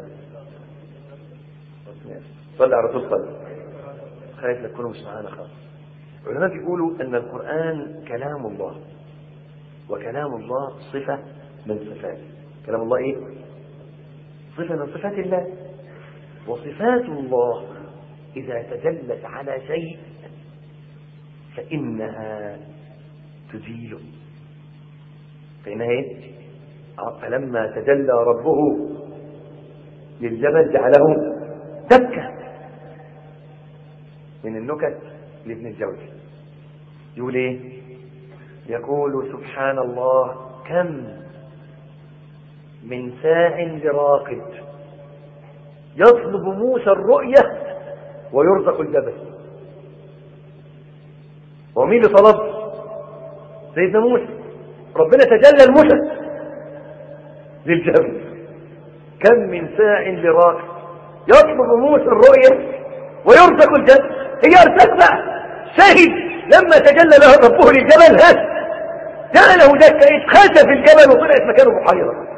صلي على رسول صلي خايف لا تكونوا مش معانا خالص العلماء بيقولوا ان القران كلام الله وكلام الله صفه من صفاته كلام الله ايه صفه من صفات الله وصفات الله اذا تجلت على شيء فانها تزيله فانها ايه فلما تجلى ربه للجبل جعله دكه من النكت لابن الجوزي يقول ايه يقول سبحان الله كم من ساع لراقد يطلب موسى الرؤية ويرزق الجبل ومين اللي طلب سيدنا موسى ربنا تجلى الموسى للجبل كم من ساع لراقد يطلب موسى الرؤية ويرزق الجبل هي ارزاق بقى شهد لما تجلى له ربه للجبل ها جعله دكة اتخسف الجبل وطلعت مكانه بحيرة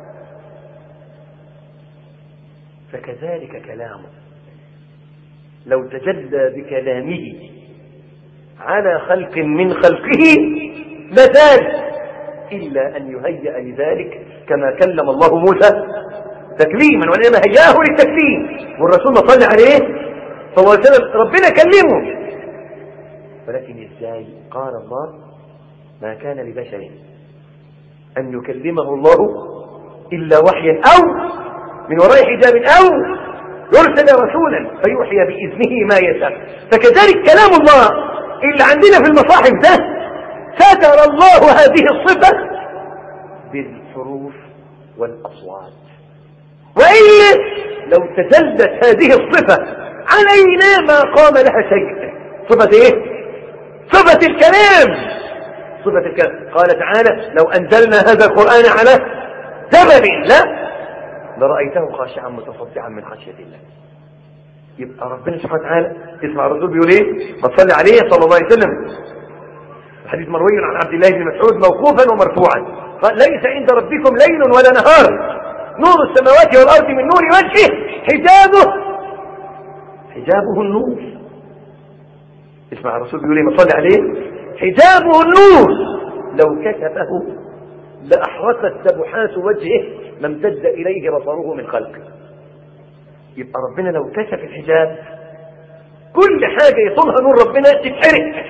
فكذلك كلامه لو تجلى بكلامه على خلق من خلقه لزال إلا أن يهيأ لذلك كما كلم الله موسى تكليما وإنما هياه للتكليم والرسول صلى عليه صلى الله عليه وسلم ربنا كلمه ولكن ازاي قال الله ما كان لبشر ان يكلمه الله الا وحيا او من وراء حجاب او يرسل رسولا فيوحي باذنه ما يشاء فكذلك كلام الله اللي عندنا في المصاحف ده ستر الله هذه الصفه بالحروف والاصوات والا لو تجلت هذه الصفه علينا ما قام لها شيء صفه ايه صفه الكلام صفة الكلام قال تعالى لو أنزلنا هذا القرآن على جبل لا لرأيته خاشعا متصدعا من خشية الله يبقى ربنا سبحانه وتعالى اسمع الرسول بيقول ايه ما تصلي عليه صلى الله عليه وسلم الحديث مروي عن عبد الله بن مسعود موقوفا ومرفوعا قال ليس عند ربكم ليل ولا نهار نور السماوات والأرض من نور وجهه حجابه حجابه النور اسمع الرسول بيقول ايه ما تصلي عليه حجابه النور لو كشفه لأحرقت سبحات وجهه ما امتد إليه بصره من خلقه يبقى ربنا لو كشف الحجاب كل حاجة يطولها نور ربنا تتحرق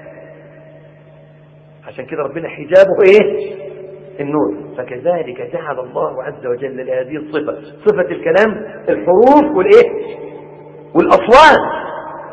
عشان كده ربنا حجابه ايه النور فكذلك جعل الله عز وجل لهذه الصفة صفة الكلام الحروف والايه والاصوات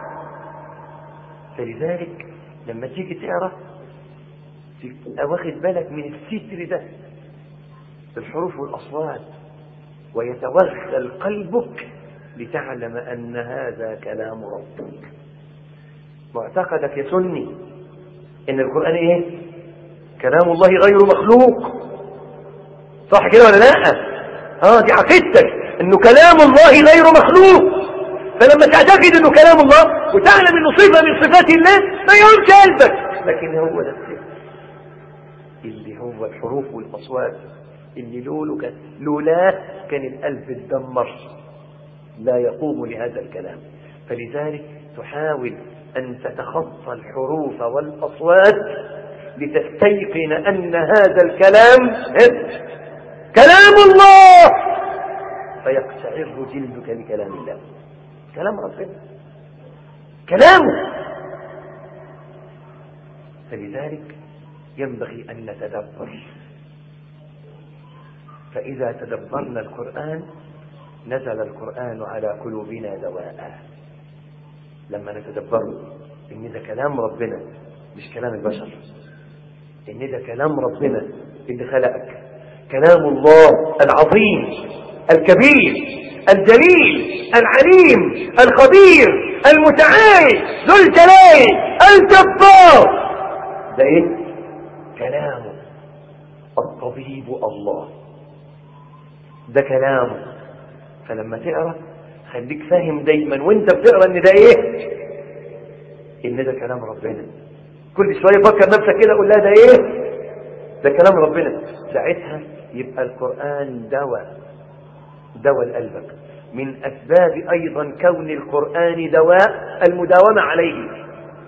فلذلك لما تيجي تقرا تبقى واخد بالك من الستر ده الحروف والاصوات ويتوغل قلبك لتعلم ان هذا كلام ربك معتقدك يا سني ان القران ايه كلام الله غير مخلوق صح كده ولا لا اه دي عقيدتك انه كلام الله غير مخلوق فلما تعتقد انه كلام الله وتعلم انه صفه من صفات الله ما يهمش قلبك لكن هو ده السر اللي هو الحروف والاصوات اللي لوله كان لولاه كان القلب اتدمر لا يقوم لهذا الكلام فلذلك تحاول ان تتخطى الحروف والاصوات لتستيقن ان هذا الكلام كلام الله فيقشعر جلدك لكلام الله كلام ربنا كلامه فلذلك ينبغي أن نتدبر فإذا تدبرنا القرآن نزل القرآن على قلوبنا دواء لما نتدبر إن ده كلام ربنا مش كلام البشر إن ده كلام ربنا اللي خلقك كلام الله العظيم الكبير الجليل العليم الخبير المتعال ذو الجلال الجبار ده ايه كلامه الطبيب الله ده كلامه فلما تقرا خليك فاهم دايما وانت بتقرا ان ده ايه ان ده كلام ربنا كل شويه فكر نفسك كده قول لها ده ايه ده كلام ربنا ساعتها يبقى القران دواء دواء لقلبك من أسباب أيضا كون القرآن دواء المداومة عليه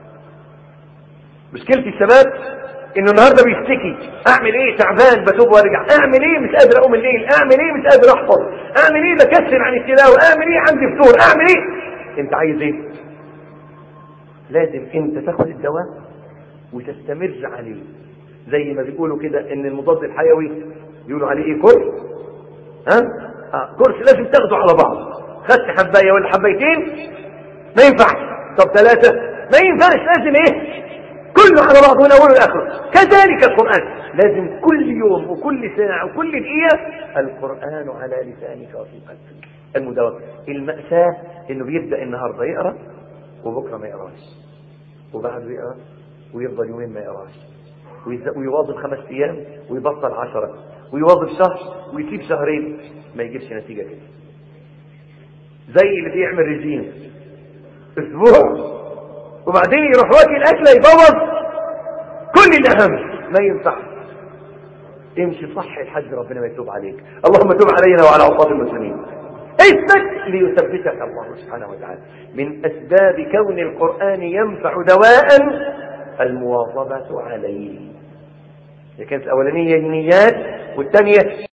مشكلة الشباب انه النهارده بيشتكي اعمل ايه تعبان بتوب وارجع اعمل ايه مش قادر اقوم الليل اعمل ايه مش قادر احفظ اعمل ايه بكسل عن التلاوه اعمل ايه عندي فطور اعمل ايه انت عايز ايه لازم انت تاخد الدواء وتستمر عليه زي ما بيقولوا كده ان المضاد الحيوي بيقولوا عليه ايه كل ها آه. كورس لازم تاخده على بعض خدت حبايه ولا حبايتين ما ينفعش طب ثلاثه ما ينفعش لازم ايه كله على بعضه من اوله لاخره كذلك القران لازم كل يوم وكل ساعه وكل دقيقه القران على لسانك وفي قلبك المداومه الماساه انه بيبدا النهارده يقرا وبكره ما يقراش وبعده يقرا ويفضل يومين ما يقراش ويواظب خمس ايام ويبطل عشره ويواظب شهر ويسيب شهرين ما يجيبش نتيجة كده زي اللي بيعمل رجيم اسبوع وبعدين يروح واكل اكله يبوظ كل الاهم ما ينفع امشي صح لحد ربنا ما يتوب عليك اللهم تب علينا وعلى عصاة المسلمين اثبت ليثبتك الله سبحانه وتعالى من اسباب كون القران ينفع دواء المواظبه عليه كانت الاولانيه النيات والثانيه